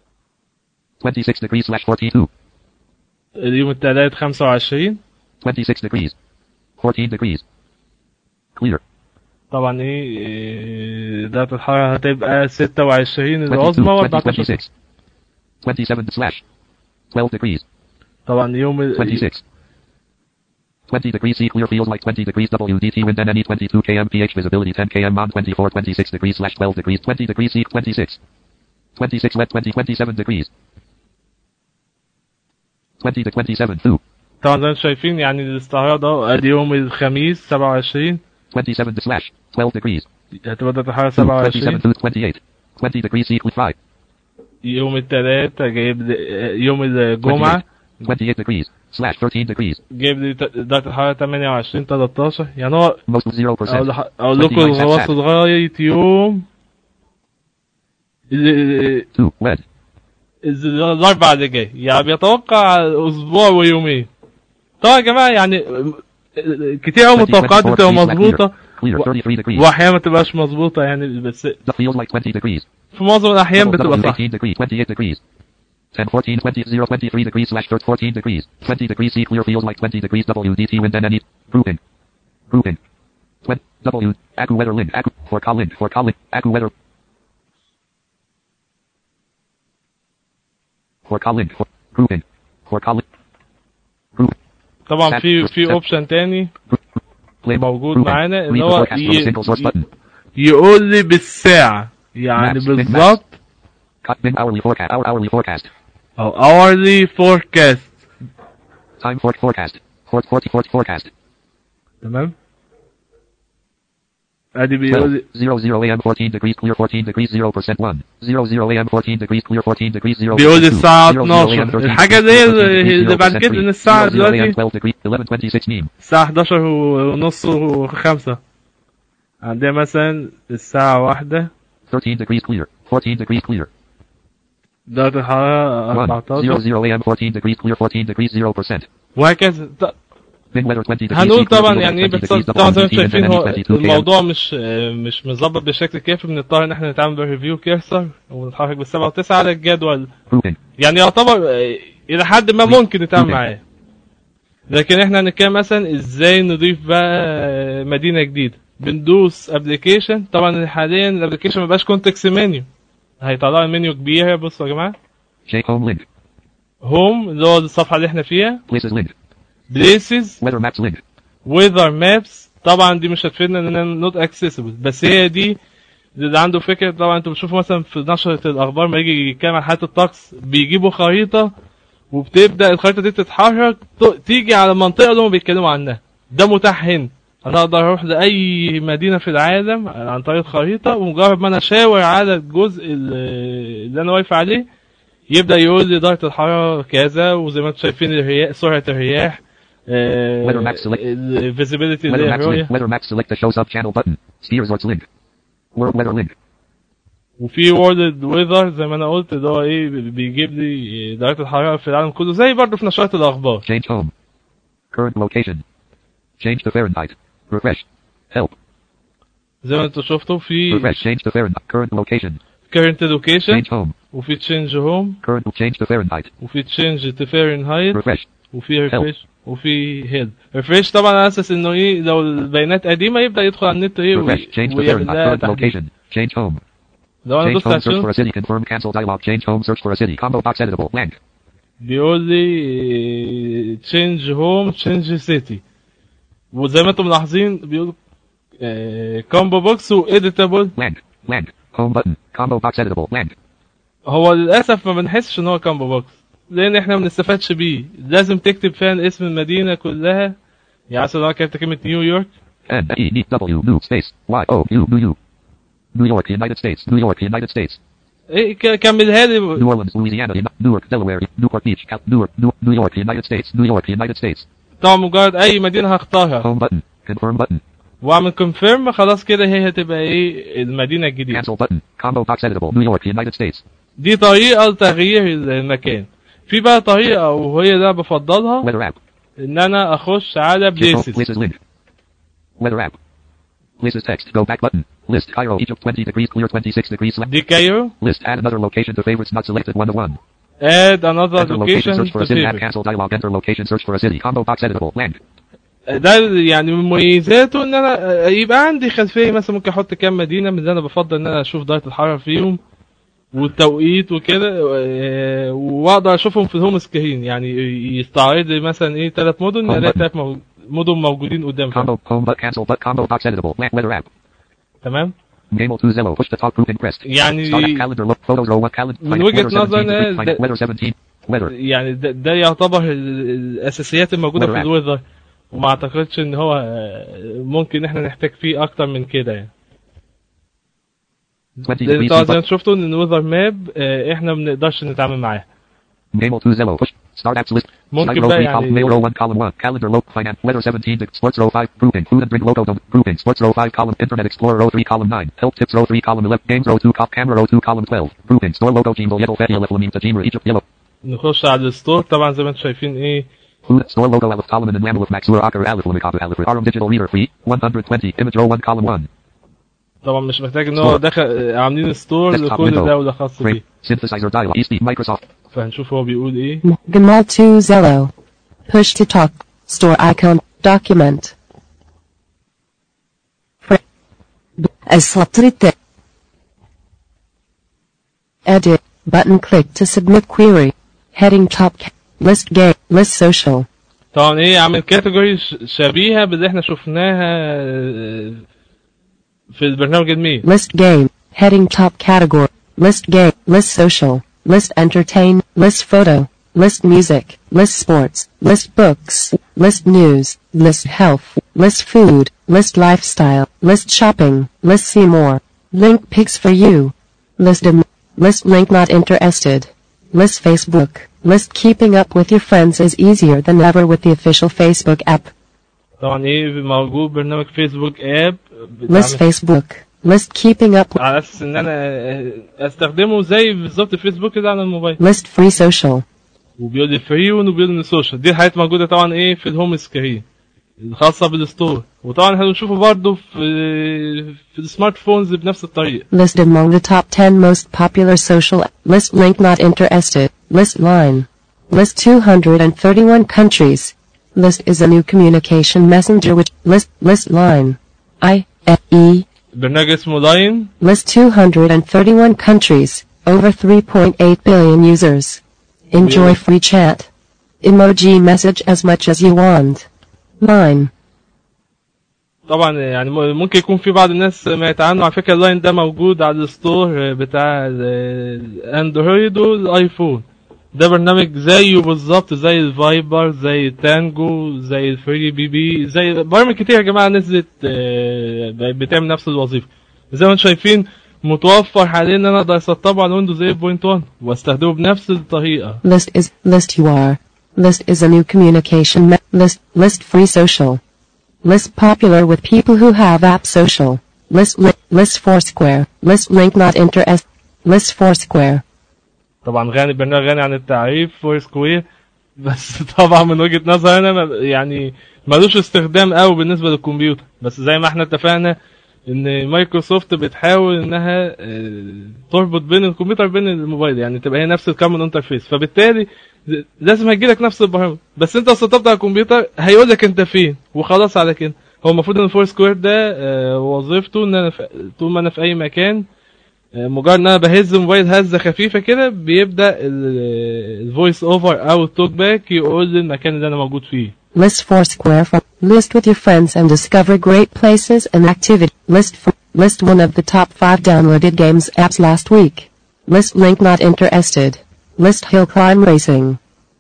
26 degrees slash 42. اليوم الثلاث 25 26 degrees. 14 degrees. Clear. طبعا ايه آه، درجة الحرارة هتبقى 26 22 العظمى 20 و14 26. 27 slash 12 degrees. طبعا يوم ال- 26. 20 degrees C clear feels like 20 degrees WDT wind NNE 22 km pH visibility 10 km mon 24 26 degrees slash 12 degrees 20 degrees C 26. 26 wet 20 27 degrees. 20 to 27 2. طبعا زي ما انتم شايفين يعني الاستعراض اهو ادي يوم الخميس 27 27 to slash 12 degrees. هتبقى درجة الحرارة 27 27 to 28. 20 degrees C clear 5. يوم الثلاث جايب لي آه، يوم الجمعة 28 degrees slash 13 degrees. جايب لي ت- درجة الحرارة 28 13 يعني هو Most 0%. اقول لح- اقول لكم 29 الغواص لغاية يوم ال- 2 wet. ال- الاربع اللي جاي يعني بيتوقع اسبوع ويومين طبعا يا جماعة يعني كتير قوي متوقعات بتبقى مظبوطة Clear 33 degrees. واحيانا ما تبقاش مظبوطة يعني بس The feels like 20 degrees. في معظم الاحيان بتبقى W صح 18 degrees, 28 degrees. 10, 14, 20, 0, 23 degrees slash 14 degrees. 20 degrees C clear feels like 20 degrees WDT wind NNE. Grouping. Grouping. 20, W, AccuWeather link, Accu, for call link, for call link, AccuWeather. For call link, for, grouping. For call link. Group. طبعا في في اوبشن تاني Play. موجود grouping. معانا Read اللي the هو forecast from a single source ي- button. يقول لي بالساعة يعني Maps, big بالظبط Cut min hourly forecast, hour hourly forecast. او hourly forecast Time for forecast. For, 40, 40 forecast. تمام ادي بيقول لي 12, 00 a.m. 14 degrees clear 14 degrees 0% 1. 00 a.m. 14 degrees clear 14 degrees 0 بيقول لي الساعة 00 a.m. 12 13 الحاجة اللي هي degrees, 14 degrees, اللي بعد 0% كده ان 3. الساعة 00 a.m. دلوقتي 12 degrees 11 26 ميم. الساعة 11 ونص وخمسة عندنا مثلا الساعة واحدة 13 degrees clear 14 degrees clear درجة الحرارة 1. 14 00 a.m. 14 degrees clear 14 degrees 0%. وهكذا ط- Min weather 20 degrees هنقول C clear طبعا feels يعني like ايه 20 باختصار degrees طبعا زي ما WDT انتم wind شايفين NNE هو 22 a.m. الموضوع مش مش مظبط بشكل كافي بنضطر ان احنا نتعامل بالريفيو كيرسر ونتحرك بالسبعة وتسعة على الجدول Grouping. يعني يعتبر آه، الى حد ما ممكن نتعامل ممكن. معاه لكن احنا هنتكلم مثلا ازاي نضيف بقى آه، مدينه جديده بندوس ابلكيشن طبعا حاليا الابلكيشن ما بقاش كونتكست منيو هيطلع لي منيو كبير بصوا يا جماعه J home link. هوم اللي هو الصفحه اللي احنا فيها Places link. بليسز Weather maps link. ويذر مابس طبعا دي مش هتفيدنا اننا نوت اكسسبل بس هي دي اللي عنده فكره طبعا انتوا بتشوفوا مثلا في نشره الاخبار ما يجي يتكلم عن حاله الطقس بيجيبوا خريطه وبتبدا الخريطه دي تتحرك ت- تيجي على المنطقه اللي هم بيتكلموا عنها ده متاح هنا انا اقدر اروح لاي مدينه في العالم عن طريق خريطه ومجرد ما انا اشاور على الجزء اللي اللي انا واقف عليه يبدا يقول لي درجه الحراره كذا وزي ما انتم شايفين الرياح سرعه الرياح Weather map select. الفيزيبيليتي Weather اللي هي map الرؤيه select. Weather map select the show sub channel button. Ski resorts link. World weather link. وفي وورلد ويذر زي ما انا قلت اللي هو ايه بيجيب لي درجه الحراره في العالم كله زي برضه في نشرات الاخبار Change home. Current location. Change to Fahrenheit. Refresh. Help. زي ما انتوا شفتوا في Refresh. Change to Fahrenheit. Current location. current education Change home. وفي تشينج هوم Current change to Fahrenheit. وفي تشينج تو فahrenheit Refresh. وفي ريفريش وفي هيد ريفريش طبعا على اساس انه ايه لو البيانات قديمه يبدا يدخل على النت ايه Refresh. Change to ويعمل Fahrenheit. لها Current تحديث location. Change home. لو انا Change دوست home. على Search for شنو a city. Confirm. Cancel dialog. Change home. Search for a city. Combo box editable. Blank. بيقول لي تشينج هوم تشينج سيتي وزي ما انتم ملاحظين بيقول كومبو بوكس واديتابل Blank. Blank. Home button. Combo box editable. Blank. هو للاسف ما بنحسش ان هو كومبو بوكس لان احنا ما بنستفادش بيه لازم تكتب فعلا اسم المدينه كلها يعني مثلا لو أنا كتبت كلمه نيويورك N E D W New Space Y O U New U. New York, United States. New York, United States. ايه ك- كملها لي New Orleans, Louisiana. Uni- Newark, Delaware. Newport Beach, Cal- Newark, New, New York, United States. New York, United States. طبعا مجرد اي مدينه هختارها Home button. Confirm button. واعمل كونفيرم خلاص كده هي هتبقى ايه المدينه الجديده Cancel button. Combo box editable. New York, United States. دي طريقه لتغيير المكان في بقى طريقه وهي اللي أنا بفضلها Weather app. ان انا اخش على Check home. بليسز Places link. Weather app. Places text. Go back button. List Cairo, Egypt 20 degrees clear 26 degrees select. دي كايرو List add another location to favorites not selected 1 to 1. اد انذر Enter location لوكيشن search for a city add cancel dialog enter location search for a city combo box editable blank. ده يعني من مميزاته ان انا يبقى عندي خلفيه مثلا ممكن احط كام مدينه من اللي انا بفضل ان انا اشوف درجه الحراره فيهم والتوقيت وكده آه، واقدر اشوفهم في الهوم سكرين يعني يستعرض لي مثلا ايه ثلاث مدن Home الاقي button. ثلاث مو- مدن موجودين قدام فعلا. Combo home but cancel but combo box editable blank weather app. تمام Gamel to Zello push the talk group in crest. يعني- Start app calendar look photos row one calendar. من find وجهة weather 17 نظرنا degree, find ده- weather 17 weather. يعني ده, ده يعتبر ال- الاساسيات الموجوده Weather في app. الويذر وما اعتقدش ان هو آه، ممكن احنا نحتاج فيه اكتر من كده يعني 20 لان degrees طبعا see زي ما but- شفتوا ان الويذر ماب آه، احنا ما بنقدرش نتعامل معاه Gamel to Zello push start apps list. ممكن Site row بقى 3 column يعني- mail row 1 column 1 calendar low finance weather 17 deg- sports row 5 grouping food and drink logo dom- grouping sports row 5 column internet explorer row 3 column 9 help tips row 3 column 11 games row 2 cop camera row 2 column 12 grouping store logo team yellow fat yellow flaming tajimra Egypt yellow نخش على الستور طبعا زي ما انتم شايفين ايه Food store logo Aleph Solomon and Mammoth Maxur Akar Aleph Lumikata Aleph Aram digital reader free 120 image row 1 column 1 طبعا مش محتاج ان هو Store. دخل آه، عاملين ستور Desktop لكل window. ده وده خاص frame بيه synthesizer dial ESP Microsoft فهنشوف هو بيقول ايه Gamal to Zello. Push to talk. Store icon. Document. Fr- B- السطر Edit. Button click to submit query. Heading top. ca- List game. List social. طبعا ايه عامل كاتيجوري شبيهه باللي احنا شفناها آه، في البرنامج الميل List game. Heading top category. List game. List social. List entertain. List photo. List music. List sports. List books. List news. List health. List food. List lifestyle. List shopping. List see more. Link pics for you. List em- List link not interested. List Facebook. List keeping up with your friends is easier than ever with the official Facebook app. طبعا ايه موجود برنامج فيسبوك اب List بتعمل- Facebook. List keeping up with على اساس ان انا آه، استخدمه زي بالظبط فيسبوك كده على الموبايل List free social. وبيقول لي فري وبيقول لي سوشيال دي الحاجات موجوده طبعا ايه في الهوم سكرين الخاصه بالستور وطبعا احنا بنشوفه برضه في في السمارت فونز بنفس الطريقه List among the top 10 most popular social. List link not interested. List line. List 231 countries. List is a new communication messenger which list list line. I F E برنامج اسمه لاين list 231 countries. Over 3.8 billion users. Enjoy Really? free chat. Emoji message as much as you want. Line. طبعا يعني م- ممكن يكون في بعض الناس سمعت عنه على فكره اللاين ده موجود على الستور بتاع ال- الاندرويد والايفون ده برنامج زيه بالظبط زي الفايبر زي التانجو زي الفري بي بي زي برامج كتير يا جماعه نزلت آه، بتعمل نفس الوظيفه زي ما انتم شايفين متوفر حاليا ان انا اقدر اسطبه على ويندوز 8.1 واستخدمه بنفس الطريقه List is list UR. List is a new communication me- list list free social. List popular with people who have app social. List li- list Foursquare. List link not interest. List Foursquare. طبعا غني برنامج غني عن التعريف فور سكوير بس طبعا من وجهة نظري انا ما- يعني ملوش استخدام قوي بالنسبة للكمبيوتر بس زي ما احنا اتفقنا ان مايكروسوفت بتحاول انها آه، تربط بين الكمبيوتر وبين الموبايل يعني تبقى هي نفس الكومن انترفيس فبالتالي ز- لازم هيجيلك نفس البرامج بس انت لو سطبت على الكمبيوتر هيقول لك انت فين وخلاص على كده هو المفروض ان الفور سكوير ده آه، وظيفته ان انا في- طول ما انا في اي مكان مجرد ان انا بهز الموبايل هزه خفيفه كده بيبدا الفويس اوفر او التوك باك يقول لي المكان اللي انا موجود فيه List Foursquare from list with your friends and discover great places and activity. List for, list one of the top five downloaded games apps last week. List link not interested. List hill climb racing.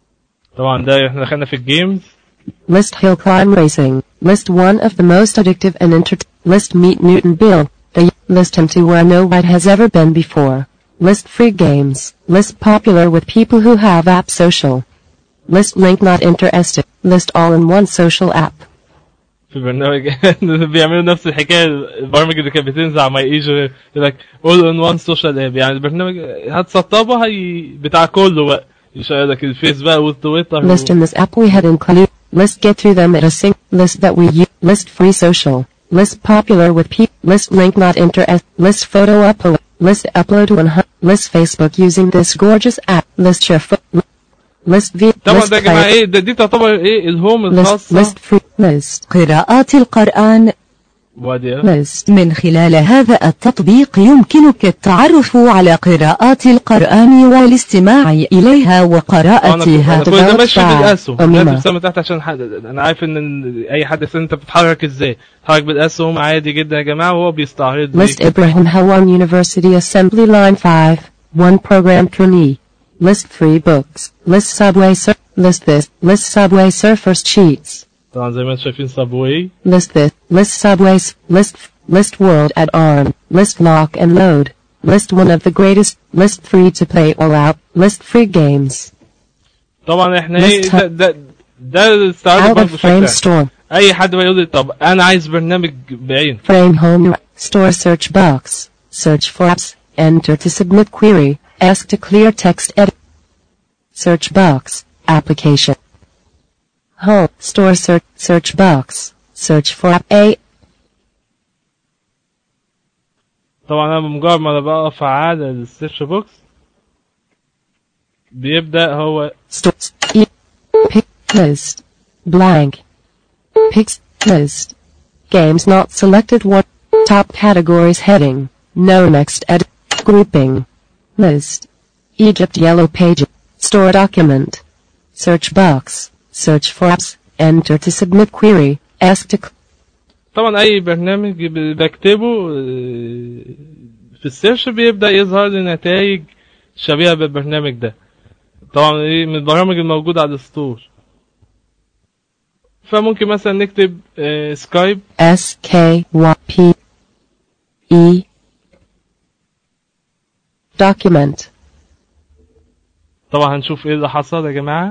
طبعا ده احنا دخلنا في الجيمز List hill climb racing. List one of the most addictive and enter. List meet Newton Bill. The list him to where no one has ever been before. List free games. List popular with people who have app social. List link not interested. List all in one social app. في برنامج بيعملوا نفس الحكايه البرامج اللي كانت بتنزل على ماي ايجو يقول لك اول ان وان سوشيال اب يعني البرنامج هتسطبه هي بتاع كله بقى يشغل لك الفيس بقى والتويتر و... List in this app we had include. List get through them at a sync. List that we use. List free social. List popular with people. List link not interest. List photo upload. List upload 100. List Facebook using this gorgeous app. List your foot. List v. طبعا list ده يا جماعه play- ايه ده دي تعتبر ايه الهوم List الخاصه list free list قراءات القرآن وادي list من خلال هذا التطبيق يمكنك التعرف على قراءات القرآن والاستماع إليها انا وقراءتها أنا كل ده Devout ماشي by بالاسهم أميمة. لازم تسمى تحت عشان حد انا عارف ان إن اي حد يسأل انت بتتحرك ازاي تتحرك بالاسهم عادي جدا يا جماعه وهو بيستعرض لي. List Ibrahim Hawan University Assembly Line 5. One program Kuni. List free books. List Subway Sur- List this. List Subway Surfers cheats. طبعا زي ما انتم شايفين صابواي List this. List subways. List list world at arm. List lock and load. List one of the greatest. List free to play all out. List free games. طبعا احنا ايه List ده ده ده الاستعراض Out برضه of بشكل frame عام. store. اي حد بقى يقول لي طب انا عايز برنامج بعين Frame home. Store search box. Search for apps. Enter to submit query. Ask to clear text edit. Search box. Application. Home. Store search. Search box. Search for app A. طبعا انا بمجرد ما بقف على السيرش بوكس بيبدا هو Store. E. Pick list. Blank. Picks list. Games not selected. What top categories heading. No next edit. Grouping. List. Egypt yellow page. Store document. Search box. Search for apps. Enter to submit query. Ask to cl- طبعا اي برنامج ب- بكتبه آه، في السيرش بيبدا يظهر لي نتائج شبيهه بالبرنامج ده طبعا ايه من البرامج الموجوده على الستور فممكن مثلا نكتب آه، سكايب S K Y P E document. طبعا هنشوف ايه اللي حصل يا جماعه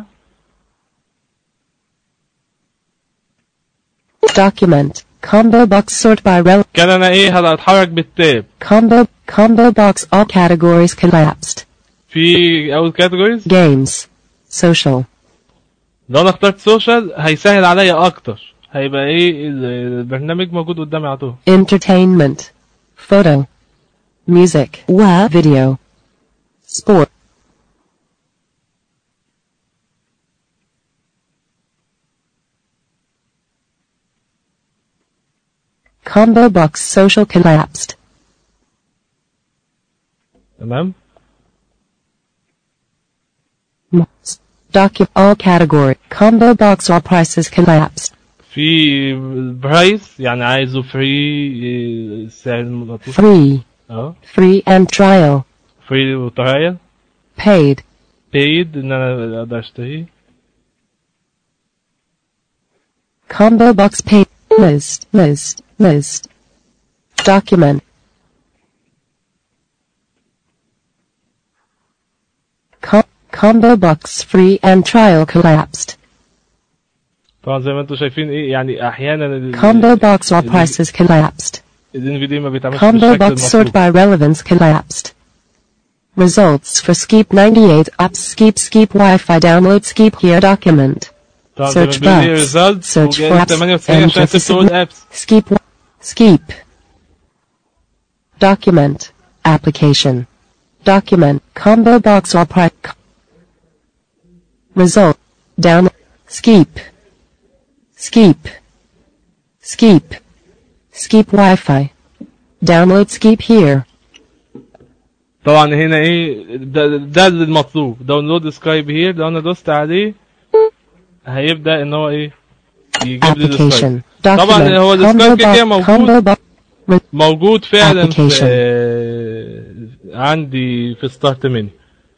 Document. Combo box sort by rel. كان انا ايه هتحرك بالتاب Combo combo box all categories collapsed. في اول كاتيجوريز Games. Social. لو انا اخترت سوشيال هيسهل عليا اكتر هيبقى ايه ال- البرنامج موجود قدامي على طول Entertainment. Photo. Music. و Video. Sport. Combo box social collapsed. تمام Docu all category. Combo box all prices collapsed. في برايس يعني عايزه فري سعر ملطوف free, اه free and trial, فري وترايل paid, paid ان انا اقدر اشتريه combo box paid, list, list, list, document, Com- combo box free and trial collapsed, طبعا زي ما انتم شايفين ايه يعني احيانا ال- combo box all ال- prices collapsed, ال NVDA ما بيتعملش combo بالشكل box sort المطلوب by relevance collapsed. Results for Skeep 98 apps Skeep Skeep Wi-Fi download Skeep here document. طبعا زي ما search بيقول لي box. results Search وجاي for apps 98 and عشان سبت all apps Skeep Skeep Document Application Document Combo box or price Result Down Skeep Skeep Skeep Skeep Wi-Fi Download Skeep here طبعا هنا ايه ده, ده المطلوب داونلود سكايب هير لو انا دوست عليه هيبدا ان هو ايه يجيب لي السكايب Application طبعا Document هو Combo السكايب كده كده box موجود Combo box موجود فعلا في Application. آه، عندي في ستارت مني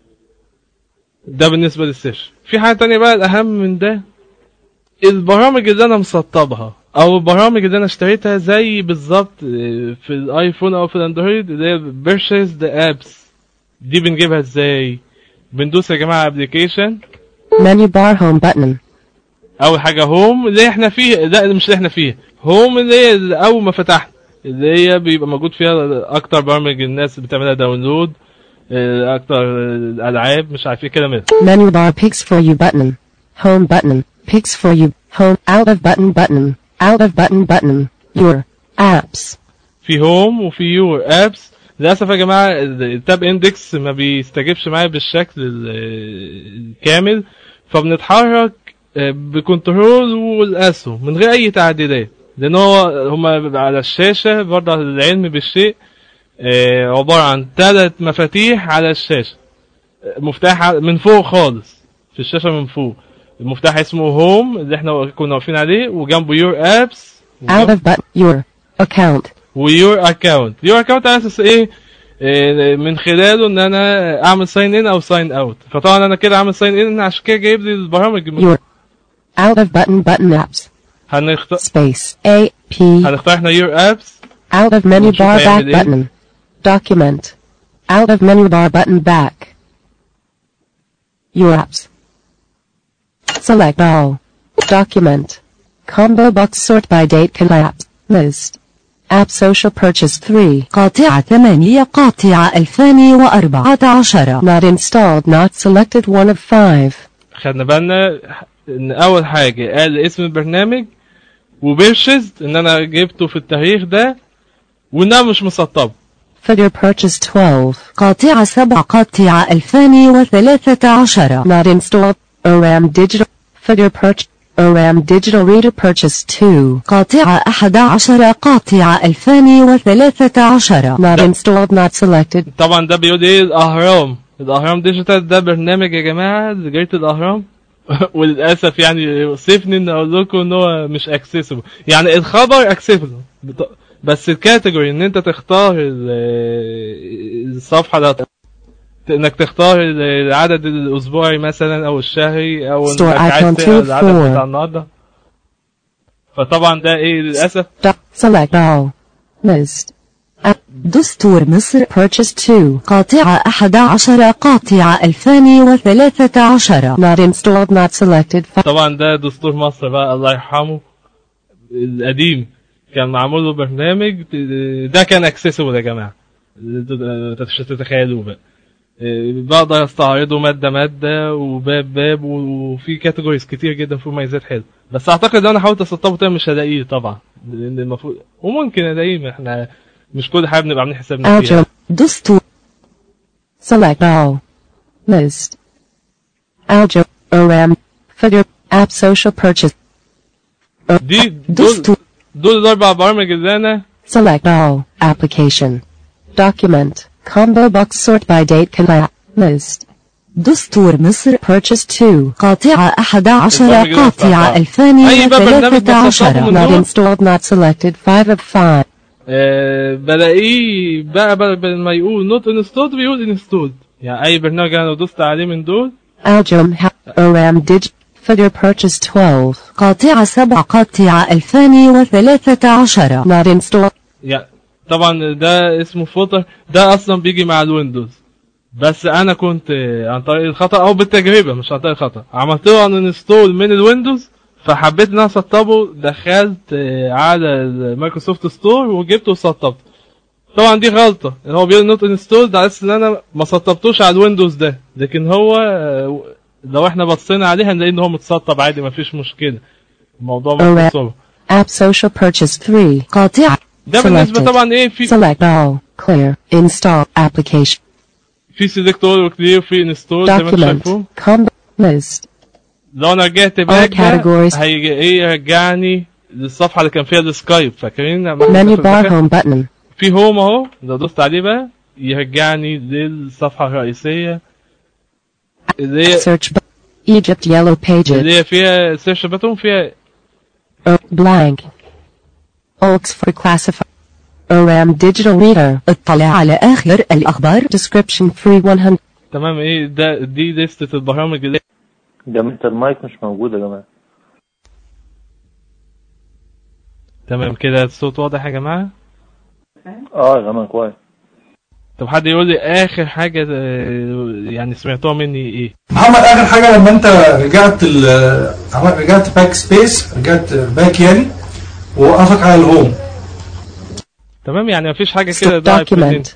ده بالنسبه للسيشن في حاجه تانية بقى الاهم من ده البرامج اللي انا مسطبها او البرامج اللي انا اشتريتها زي بالظبط آه، في الايفون او في الاندرويد اللي هي بيرشيز ذا ابس دي بنجيبها ازاي بندوس يا جماعه ابلكيشن Menu bar home button اول حاجه هوم اللي احنا فيه لا مش اللي احنا فيه هوم اللي هي اللي اول ما فتحنا اللي هي بيبقى موجود فيها اكتر برامج الناس بتعملها داونلود اه، اكتر الالعاب مش عارف ايه كده منها Menu bar picks for you button. Home button. Picks for you. Home. Out of button button. Out of button button. Your. Apps. في هوم وفي يور ابس للاسف يا جماعه التاب اندكس ما بيستجيبش معايا بالشكل ال- الكامل فبنتحرك اه، بكنترول والاسهم من غير اي تعديلات لان هو هما على الشاشه برضه العلم بالشيء اه، عباره عن ثلاث مفاتيح على الشاشه اه، مفتاح ع- من فوق خالص في الشاشه من فوق المفتاح اسمه هوم اللي احنا كنا واقفين عليه وجنبه يور ابس Out of button. Your. Account. ويور اكونت يور اكونت على اساس ايه إيه، من خلاله ان انا اعمل ساين ان او ساين اوت فطبعا انا كده عامل ساين ان عشان كده جايب لي البرامج الم- Your. Out of button button apps. هنختار Space. A. P. هنختار احنا يور ابس Out of menu ونشوف bar back هيعمل إيه. button. Document. Out of menu bar button back. Your apps. Select all. Document. Combo box sort by date collapse. List. App social purchase 3. قاطعة ثمانية قاطعة 2014 Not installed not selected 1 of 5. خدنا بالنا ان اول حاجه قال اسم البرنامج وبيرشز ان انا جبته في التاريخ ده وانها مش مسطبه Figure purchase 12. قاطعة سبع قاطعة 2013 Not installed. ORAM digital. Figure purchase. ORAM digital reader purchase 2. قاطعة أحد عشر قاطعة 2013 Not installed not selected. طبعا ده بيقول ايه الاهرام الاهرام ديجيتال ده برنامج يا جماعه لجريده الاهرام وللاسف يعني يوصفني ان اقول لكم ان هو مش اكسسبل يعني الخبر اكسسبل بس الكاتيجوري ان انت تختار ال- الصفحه ده انك تختار العدد الاسبوعي مثلا او الشهري او Store انك عايز icon تقرا two العدد four. بتاع النهارده فطبعا ده ايه للاسف Doc- select all. List. App. دستور مصر Purchase 2. قاطعة أحد عشر قاطعة 2013 Not installed not selected. Fi- طبعا ده دستور مصر بقى الله يرحمه القديم كان معمول له برنامج ده كان اكسسبل يا جماعه مش تتخيلوا بقى بقدر استعرضه ماده ماده وباب باب وفي كاتيجوريز كتير جدا في مميزات حلوه بس اعتقد لو انا حاولت اسطبه تاني مش هلاقيه طبعا لان المفروض وممكن الاقيه ما احنا مش كل حاجه بنبقى عاملين حسابنا فيها Algebra. دستور Select all. List. Algebra. ORAM. Figure. App social purchase. دي دول دستور دول الاربع برامج اللي انا Select all. Application. Document. Combo box sort by date collapse. List. دستور مصر Purchase 2. قاطعة 11 البرنامج ده قاطعة بتاع- أي بقى برنامج 2013 بتستخدمه Not دول؟ installed, not selected. 5 of 5. آه بلاقيه بقى بدل ما يقول نوت انستولد بيقول انستولد يعني اي برنامج انا لو دوست عليه من دول Algem ha- ORAM Dig. Figure purchase 12. قاطعة 7 قاطعة 2013 Not installed. يعني طبعا ده اسمه فوتر ده اصلا بيجي مع الويندوز بس انا كنت آه، عن طريق الخطا او بالتجربه مش عن طريق الخطا عملت له انستول من الويندوز فحبيت ان انا اسطبه دخلت آه، على المايكروسوفت ستور وجبته وسطبته طبعا دي غلطه ان هو بيقول نوت انستول على اساس ان انا ما سطبتوش على الويندوز ده لكن هو آه، لو احنا بصينا عليه هنلاقي ان هو متسطب عادي مفيش مشكله الموضوع Alright. مش صعب App Social Purchase 3. قاطعة ده بالنسبه Selected. طبعا ايه في Select all. Clear. Install. Application. في سيلكت اول وكلير وفي انستول زي ما انتم شايفين Document. Combo. List. لو انا رجعت باك ده categories. هيجي ايه يرجعني للصفحه اللي كان فيها السكايب فاكرين لما Menu كنت bar دخلت- home button. في هوم اهو لو دوست عليه بقى يرجعني للصفحه الرئيسيه اللي هي Search. bu- Egypt Yellow Pages. اللي هي فيها سيرش باتون فيها O- blank. Oxford Classified. ORAM Digital Reader. اطلع على آخر الأخبار Description free 100. تمام ايه ده دي لستة البرامج اللي جميلة المايك مش موجود يا جماعة تمام كده الصوت واضح يا جماعه اه يا جماعة كويس طب حد يقول لي اخر حاجه آه، يعني سمعتوها مني ايه محمد اخر حاجه لما انت رجعت ال عمل- رجعت باك سبيس رجعت باك يعني ووقفك على الهوم تمام يعني مفيش حاجه كده Stop ضاعت document. مننا.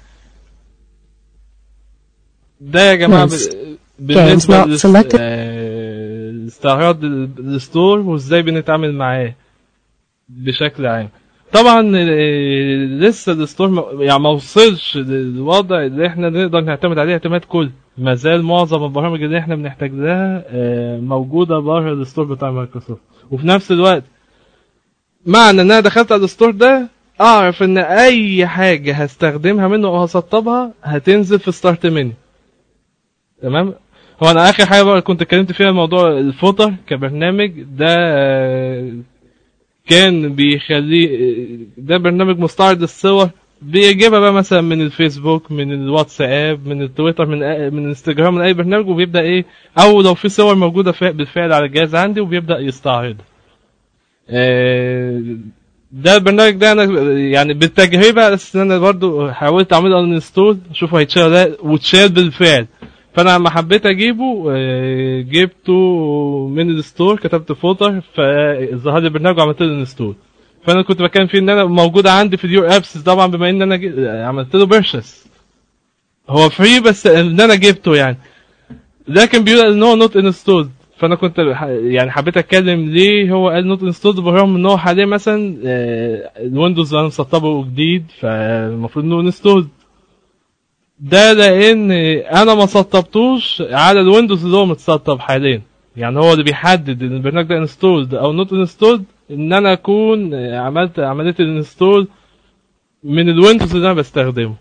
ده يا جماعة Next. ب- بالنسبة not للاس- selected. آه، استعراض ال- الستور وازاي بنتعامل معاه بشكل عام طبعا آه، لسه الستور ما- يعني ما وصلش للوضع اللي احنا نقدر نعتمد عليه اعتماد كلي ما زال معظم البرامج اللي احنا بنحتاج لها آه، موجودة بره الستور بتاع مايكروسوفت وفي نفس الوقت معنى ان انا دخلت على الستور ده اعرف ان اي حاجة هستخدمها منه او هسطبها هتنزل في ستارت منيو تمام هو انا اخر حاجه بقى كنت اتكلمت فيها موضوع الفوتر كبرنامج ده آه، كان بيخليه آه، ده برنامج مستعرض الصور بيجيبها بقى مثلا من الفيسبوك من الواتساب من التويتر من أي- من الانستجرام من اي برنامج وبيبدا ايه او لو في صور موجوده فا- بالفعل على الجهاز عندي وبيبدا يستعرضها آه، ده البرنامج ده انا يعني بالتجربه بس انا برضو حاولت اعمله انستول اشوف هيتشال ولا لا واتشال بالفعل فانا لما حبيت اجيبه آه، جبته من الستور كتبت فوتر فظهر لي البرنامج وعملت له انستول فانا كنت بتكلم فيه ان انا موجود عندي في اليور ابس طبعا بما ان انا جي- عملت له بيرشس هو فري بس ان انا جبته يعني لكن بيقول ان هو نوت انستولد فانا كنت ح- يعني حبيت اتكلم ليه هو قال نوت انستولد بالرغم ان هو حاليا مثلا آه، الويندوز انا مسطبه جديد فالمفروض انه انستولد ده لان انا ما سطبتوش على الويندوز اللي هو متسطب حاليا يعني هو اللي بيحدد ان البرنامج ده انستولد او نوت انستولد ان انا اكون آه، عملت عمليه الانستول من الويندوز اللي انا بستخدمه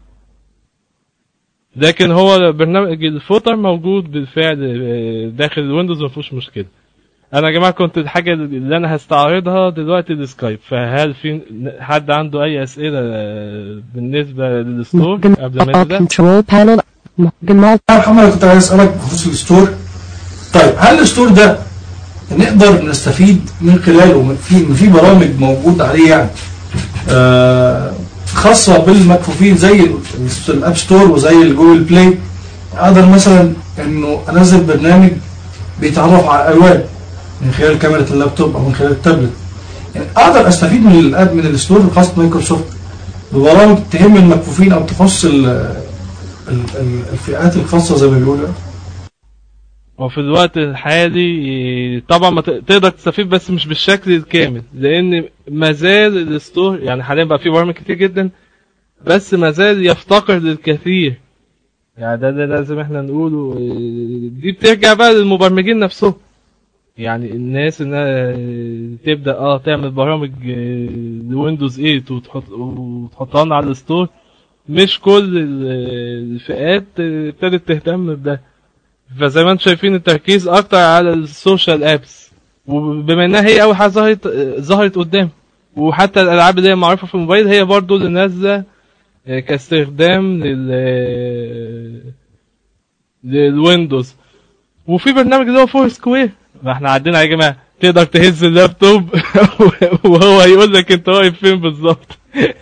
لكن هو برنامج الفوتر موجود بالفعل آه، داخل الويندوز ما فيهوش مشكله انا يا جماعه كنت الحاجه اللي انا هستعرضها دلوقتي السكايب فهل في حد عنده اي اسئله آه، بالنسبه للستور Morgan قبل ما All نبدا Control Panel. Morgan Mall. يا محمد كنت عايز اسالك بخصوص الستور طيب هل الستور ده نقدر نستفيد من خلاله من في من في برامج موجود عليه يعني آه خاصه بالمكفوفين زي ال- الاب ستور وزي الجوجل بلاي اقدر مثلا انه انزل برنامج بيتعرف على الالوان من خلال كاميرا اللابتوب او من خلال التابلت يعني اقدر استفيد من الاب من الستور الخاص بمايكروسوفت ببرامج تهم المكفوفين او تخص ال- ال- ال- الفئات الخاصه زي ما بيقولوا وفي الوقت الحالي طبعا ما ت- تقدر تستفيد بس مش بالشكل الكامل لان ما زال الستور يعني حاليا بقى في برامج كتير جدا بس ما زال يفتقر للكثير يعني ده, ده لازم احنا نقوله إيه، دي بترجع بقى للمبرمجين نفسهم يعني الناس انها تبدا اه تعمل برامج آه، لويندوز 8 وتحط وتحطها لنا على الستور مش كل ال- الفئات آه، ابتدت تهتم بده فزي ما انتم شايفين التركيز اكتر على السوشيال ابس وبما انها هي اول حاجه ظهرت ظهرت قدام وحتى الالعاب اللي هي معروفه في الموبايل هي برضو اللي نازله آه، كاستخدام لل للويندوز وفي برنامج اللي هو فور سكوير ما احنا عدينا يا جماعه تقدر تهز اللابتوب وهو يقول لك انت واقف فين بالظبط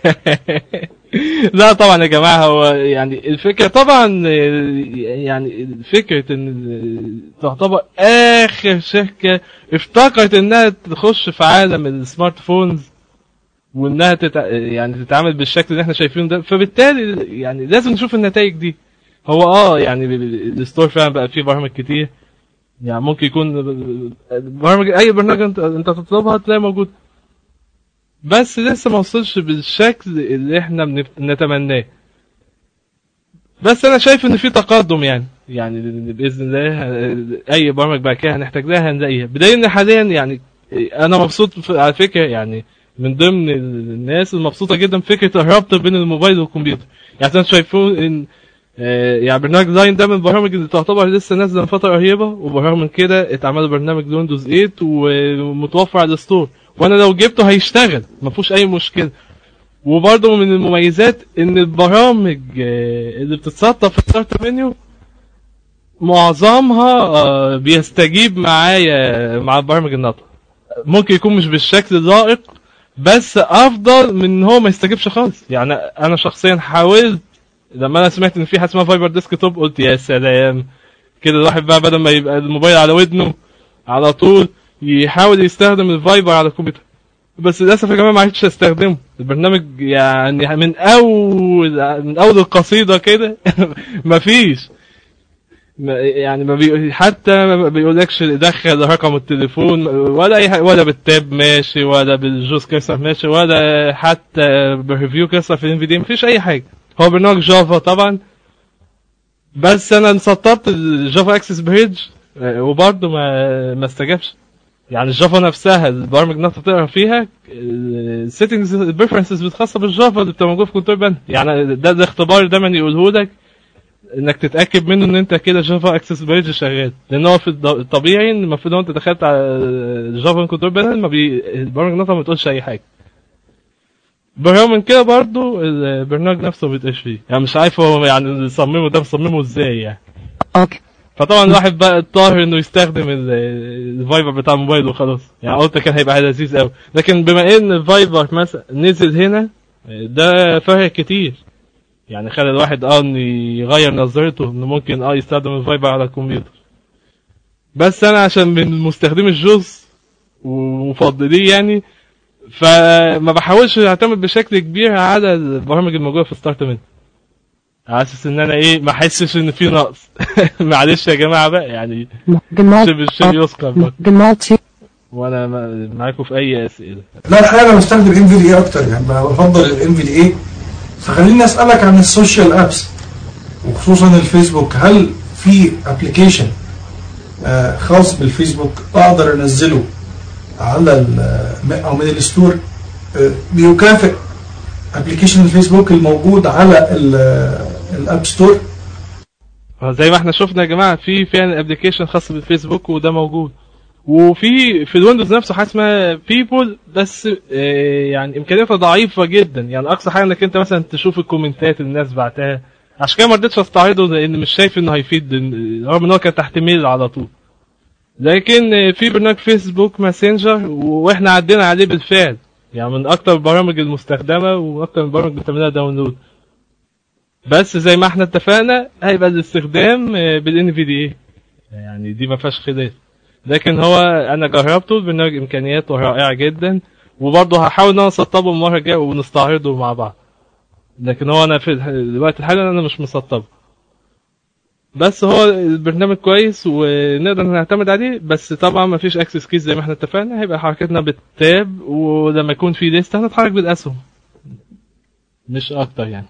لا طبعا يا جماعه هو يعني الفكره طبعا يعني فكره ان تعتبر اخر شركه افتكرت انها تخش في عالم السمارت فونز وانها تتع... يعني تتعامل بالشكل اللي احنا شايفينه ده فبالتالي يعني لازم نشوف النتائج دي هو اه يعني ب- ب- الستور فعلا بقى فيه برامج كتير يعني ممكن يكون برامج اي برنامج انت انت تطلبها تلاقي موجود بس لسه ما وصلش بالشكل اللي احنا بنف- نتمناه بس انا شايف ان في تقدم يعني يعني باذن الله اي برامج بعد كده هنحتاج لها هنلاقيها بدليل ان حاليا يعني انا مبسوط في- على فكره يعني من ضمن الناس المبسوطه جدا بفكره الربط بين الموبايل والكمبيوتر يعني انتوا شايفون ان آه، يعني برنامج لاين ده من البرامج اللي تعتبر لسه نازله من فتره قريبه وبرغم من كده اتعمل برنامج لويندوز 8 ومتوفر على الستور وانا لو جبته هيشتغل ما فيهوش اي مشكله وبرضه من المميزات ان البرامج آه، اللي بتتسطب في الستارت منيو معظمها آه، بيستجيب معايا مع برامج النطق ممكن يكون مش بالشكل اللائق بس افضل من ان هو ما يستجيبش خالص يعني انا شخصيا حاولت لما انا سمعت ان في حاجه اسمها فايبر ديسك توب قلت يا سلام كده الواحد بقى بدل ما يبقى الموبايل على ودنه على طول يحاول يستخدم الفايبر على الكمبيوتر بس للاسف يا جماعه ما عرفتش استخدمه البرنامج يعني من اول من اول القصيده كده مفيش ما- يعني ما بي... حتى ما بيقولكش دخل رقم التليفون ولا اي حاجه ولا بالتاب ماشي ولا بالجوز كسر ماشي ولا حتى بريفيو كسر في الان في دي مفيش اي حاجه هو برنامج جافا طبعا بس انا سطبت الجافا اكسس بريدج وبرضه ما ما استجابش يعني الجافا نفسها البرامج نفسها تقرا فيها السيتنجز البريفرنسز الخاصه بالجافا اللي بتبقى موجوده في كنترول بان يعني ده الاختبار دايما يقوله لك انك تتاكد منه ان انت كده جافا اكسس بريدج شغال لان هو في الض- الطبيعي ان المفروض لو انت دخلت على جافا كنترول بان ما بي البرامج نفسها ما بتقولش اي حاجه بالرغم من كده برضو البرنامج نفسه ما بيتقش فيه يعني مش عارف هو يعني اللي صممه ده مصممه ازاي يعني OK. فطبعا الواحد بقى اضطر انه يستخدم ال- الفايبر بتاع الموبايل وخلاص يعني قلت كان هيبقى لذيذ قوي لكن بما ان الفايبر مثلا نزل هنا ده فرق كتير يعني خلى الواحد اه ان يغير نظرته انه ممكن اه يستخدم الفايبر على الكمبيوتر بس انا عشان من مستخدمي الجوز ومفضليه يعني فما بحاولش اعتمد بشكل كبير على البرامج الموجوده في ستارت من على اساس ان انا ايه ما احسش ان في نقص معلش يا جماعه بقى يعني Gmal, شبه الشيء يذكر بقى. Gmal 2. وانا ما- معاكم في اي اسئله لا الحقيقه انا بستخدم ام في دي اي اكتر يعني بفضل الام في دي اي فخليني اسالك عن السوشيال ابس وخصوصا الفيسبوك هل في ابلكيشن خاص بالفيسبوك اقدر انزله على ال- او من الستور آه، بيكافئ ابلكيشن الفيسبوك الموجود على ال- الاب ستور زي ما احنا شفنا يا جماعه في فعلا ابلكيشن خاص بالفيسبوك وده موجود وفي في الويندوز نفسه حاجه اسمها بيبول بس آه، يعني امكانياتها ضعيفه جدا يعني اقصى حاجه انك انت مثلا تشوف الكومنتات اللي الناس بعتها عشان كده ما رضيتش استعرضه لان مش شايف انه هيفيد رغم ان هو كان تحت ميل على طول لكن آه، في برنامج فيسبوك ماسنجر واحنا عدينا عليه بالفعل يعني من اكتر البرامج المستخدمه واكتر من البرامج اللي بتعملها داونلود بس زي ما احنا اتفقنا هيبقى الاستخدام بالان في دي يعني دي ما فيهاش خلاف لكن هو انا جربته البرنامج امكانياته رائعه جدا وبرضه هحاول ان انا اسطبه المره الجايه ونستعرضه مع بعض لكن هو انا في الح- الوقت الحالي انا مش مسطبه بس هو البرنامج كويس ونقدر نعتمد عليه بس طبعا ما فيش اكسس كيز زي ما احنا اتفقنا هيبقى حركتنا بالتاب ولما يكون في ليست هنتحرك بالاسهم مش اكتر يعني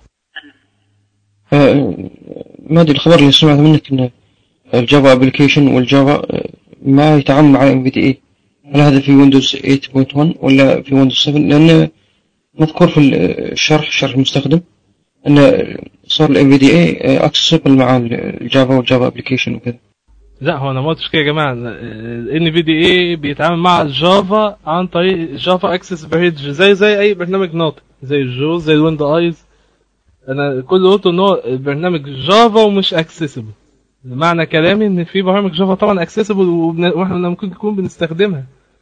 آه، ما ادري الخبر اللي سمعته منك ان الجافا ابلكيشن والجافا آه، ما يتعامل مع ام في دي اي هل هذا في ويندوز 8.1 ولا في ويندوز 7 لان مذكور في الشرح شرح المستخدم ان صار الام في دي اي اكسسبل مع الجافا والجافا ابلكيشن وكذا لا هو انا ما قلتش كده يا جماعه ان في دي اي بيتعامل مع الجافا عن طريق جافا اكسس بريدج زي زي اي برنامج ناطق زي الجوز زي الويند ايز انا كل اللي قلته ان هو البرنامج جافا ومش اكسسبل معنى كلامي ان في برامج جافا طبعا اكسسبل واحنا ممكن نكون بنستخدمها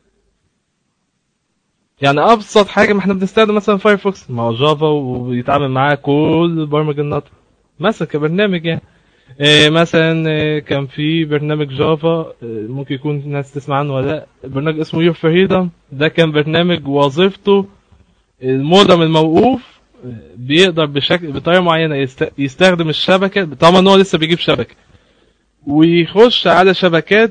يعني ابسط حاجه ما احنا بنستخدم مثلا فايرفوكس ما هو جافا وبيتعامل معاه كل برامج النطق مثلا كبرنامج يعني إيه مثلا إيه كان في برنامج جافا إيه ممكن يكون الناس تسمع عنه ولا لا برنامج اسمه يور فريدم ده كان برنامج وظيفته المودم الموقوف بيقدر بشكل بطريقه معينه يست... يستخدم الشبكه طبعا ان هو لسه بيجيب شبكه ويخش على شبكات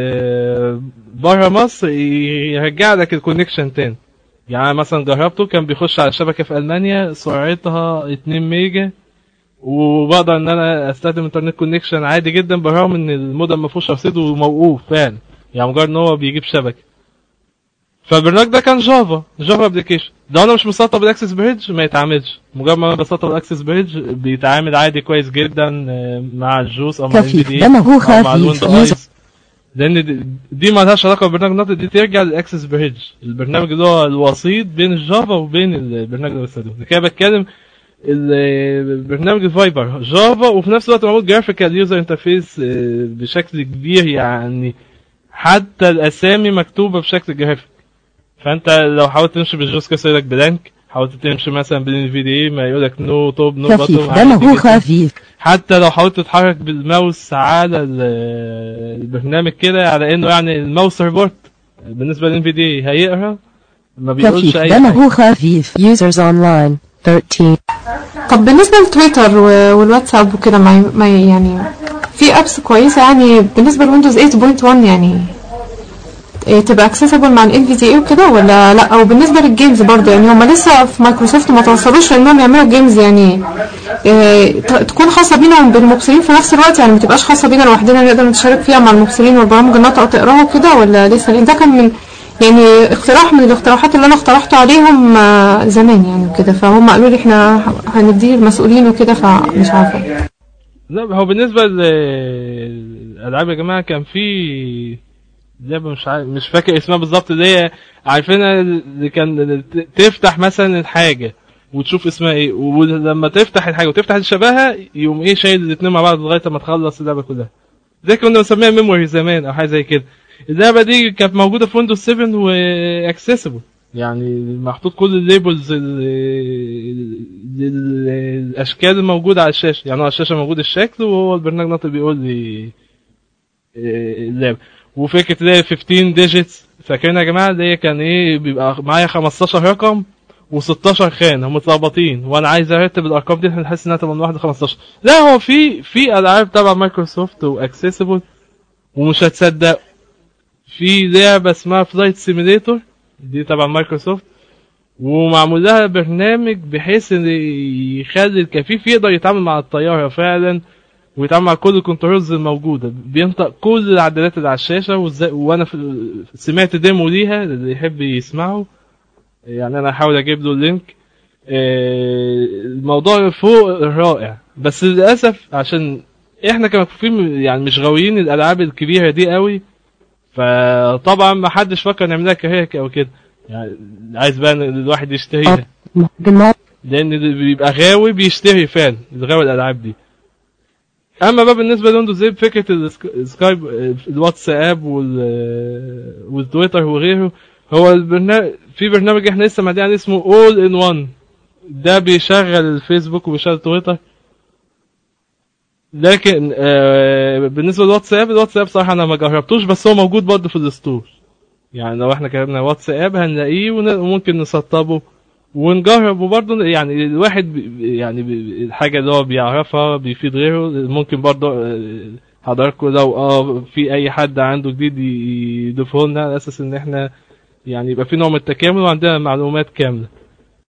بره مصر يرجع لك الكونكشن تاني يعني مثلا جربته كان بيخش على شبكه في المانيا سرعتها 2 ميجا وبقدر ان انا استخدم انترنت كونكشن عادي جدا بالرغم ان المودم ما فيهوش رصيد وموقوف فعلا يعني مجرد ان هو بيجيب شبكه فالبرنامج ده كان جافا جافا ابلكيشن لو انا مش مسطب بالاكسس بريدج ما يتعاملش مجرد ما انا بسطب الاكسس بريدج بيتعامل عادي كويس جدا مع الجوس او مع خفيف ال دمه او خفيف. مع الويند ايز لان دي, دي ما لهاش علاقه بالبرنامج ناطق دي ترجع للاكسس بريدج البرنامج اللي هو الوسيط بين الجافا وبين البرنامج اللي بستخدمه كده بتكلم البرنامج الفايبر جافا وفي نفس الوقت معمول جرافيكال يوزر انترفيس بشكل كبير يعني حتى الاسامي مكتوبه بشكل جرافيك فانت لو حاولت تمشي بالجوز كاس يقول لك بلانك حاولت تمشي مثلا بالان في ما يقول لك نو توب نو خفيف بوتوم دمه خفيف حتى لو حاولت تتحرك بالماوس على ال- البرنامج كده على انه يعني الماوس ريبورت بالنسبه للان في دي هيقرا ما بيقولش خفيف اي حاجه دمه خفيف Users online 13. طب بالنسبة لتويتر و- والواتساب وكده ما ما يعني في ابس كويسة يعني بالنسبة لويندوز 8.1 يعني إيه تبقى اكسسبل مع ال في تي اي وكده ولا لا او بالنسبة للجيمز برضه يعني هم لسه في مايكروسوفت ما توصلوش لانهم يعملوا جيمز يعني إيه ت- تكون خاصة بينا بالمبصرين في نفس الوقت يعني ما تبقاش خاصة بينا لوحدنا نقدر نتشارك فيها مع المبصرين والبرامج الناطقة وتقراها وكده ولا لسه لان ده كان من يعني اقتراح من الاقتراحات اللي انا اقترحته عليهم آه، زمان يعني وكده فهم قالوا لي احنا هنديه المسؤولين وكده فمش عارفه لا هو بالنسبة للألعاب يا جماعة كان في لعبة مش عارف مش فاكر اسمها بالظبط اللي هي عارفينها اللي كان ت- تفتح مثلا الحاجة وتشوف اسمها ايه ولما تفتح الحاجة وتفتح اللي شبهها يقوم ايه شايل الاتنين مع بعض لغاية ما تخلص اللعبة كلها زي كنا بنسميها ميموري زمان او حاجة زي كده اللعبة دي كانت موجودة في ويندوز 7 واكسسبل يعني محطوط كل الليبلز للاشكال الموجوده على الشاشه يعني على الشاشه موجود الشكل وهو البرنامج ناطق بيقول لي إيه اللعبه وفكره اللي هي 15 ديجيتس فاكرين يا جماعه اللي هي كان ايه بيبقى معايا 15 رقم و16 خان هم متلخبطين وانا عايز ارتب الارقام دي بحيث انها تبقى من 1 ل 15 لا هو في في العاب تبع مايكروسوفت واكسسبل ومش هتصدق في لعبه اسمها فلايت سيميليتور دي تبع مايكروسوفت ومعمول لها برنامج بحيث ان يخلي الكفيف يقدر يتعامل مع الطياره فعلا ويتعامل مع كل الكنترولز الموجوده بينطق كل العدادات اللي على الشاشه وازاي وانا في سمعت ديمو ليها اللي يحب يسمعه يعني انا هحاول اجيب له اللينك آه، الموضوع فوق رائع بس للاسف عشان احنا كمكفوفين يعني مش غاويين الالعاب الكبيره دي قوي فطبعا ما حدش فكر نعملها كهيك او كده يعني عايز بقى إن الواحد يشتريها Remote. لان اللي بيبقى غاوي بيشتري فعلا الغاوي الالعاب دي اما بقى بالنسبه لويندوز زي فكره السك- السكايب الواتساب وال والتويتر وغيره هو البرنامج في برنامج احنا لسه معدي عليه اسمه اول ان وان ده بيشغل الفيسبوك وبيشغل تويتر لكن آه بالنسبه للواتساب الواتساب صراحه انا ما جربتوش بس هو موجود برضه في الستور يعني لو احنا كتبنا واتساب هنلاقيه ون- وممكن نسطبه ونجرب وبرضه يعني الواحد بي يعني بي الحاجة اللي هو بيعرفها بيفيد غيره ممكن برضه آه، حضراتكم لو اه في اي حد عنده جديد ي- يضيفه لنا على اساس ان احنا يعني يبقى في نوع من التكامل وعندنا معلومات كاملة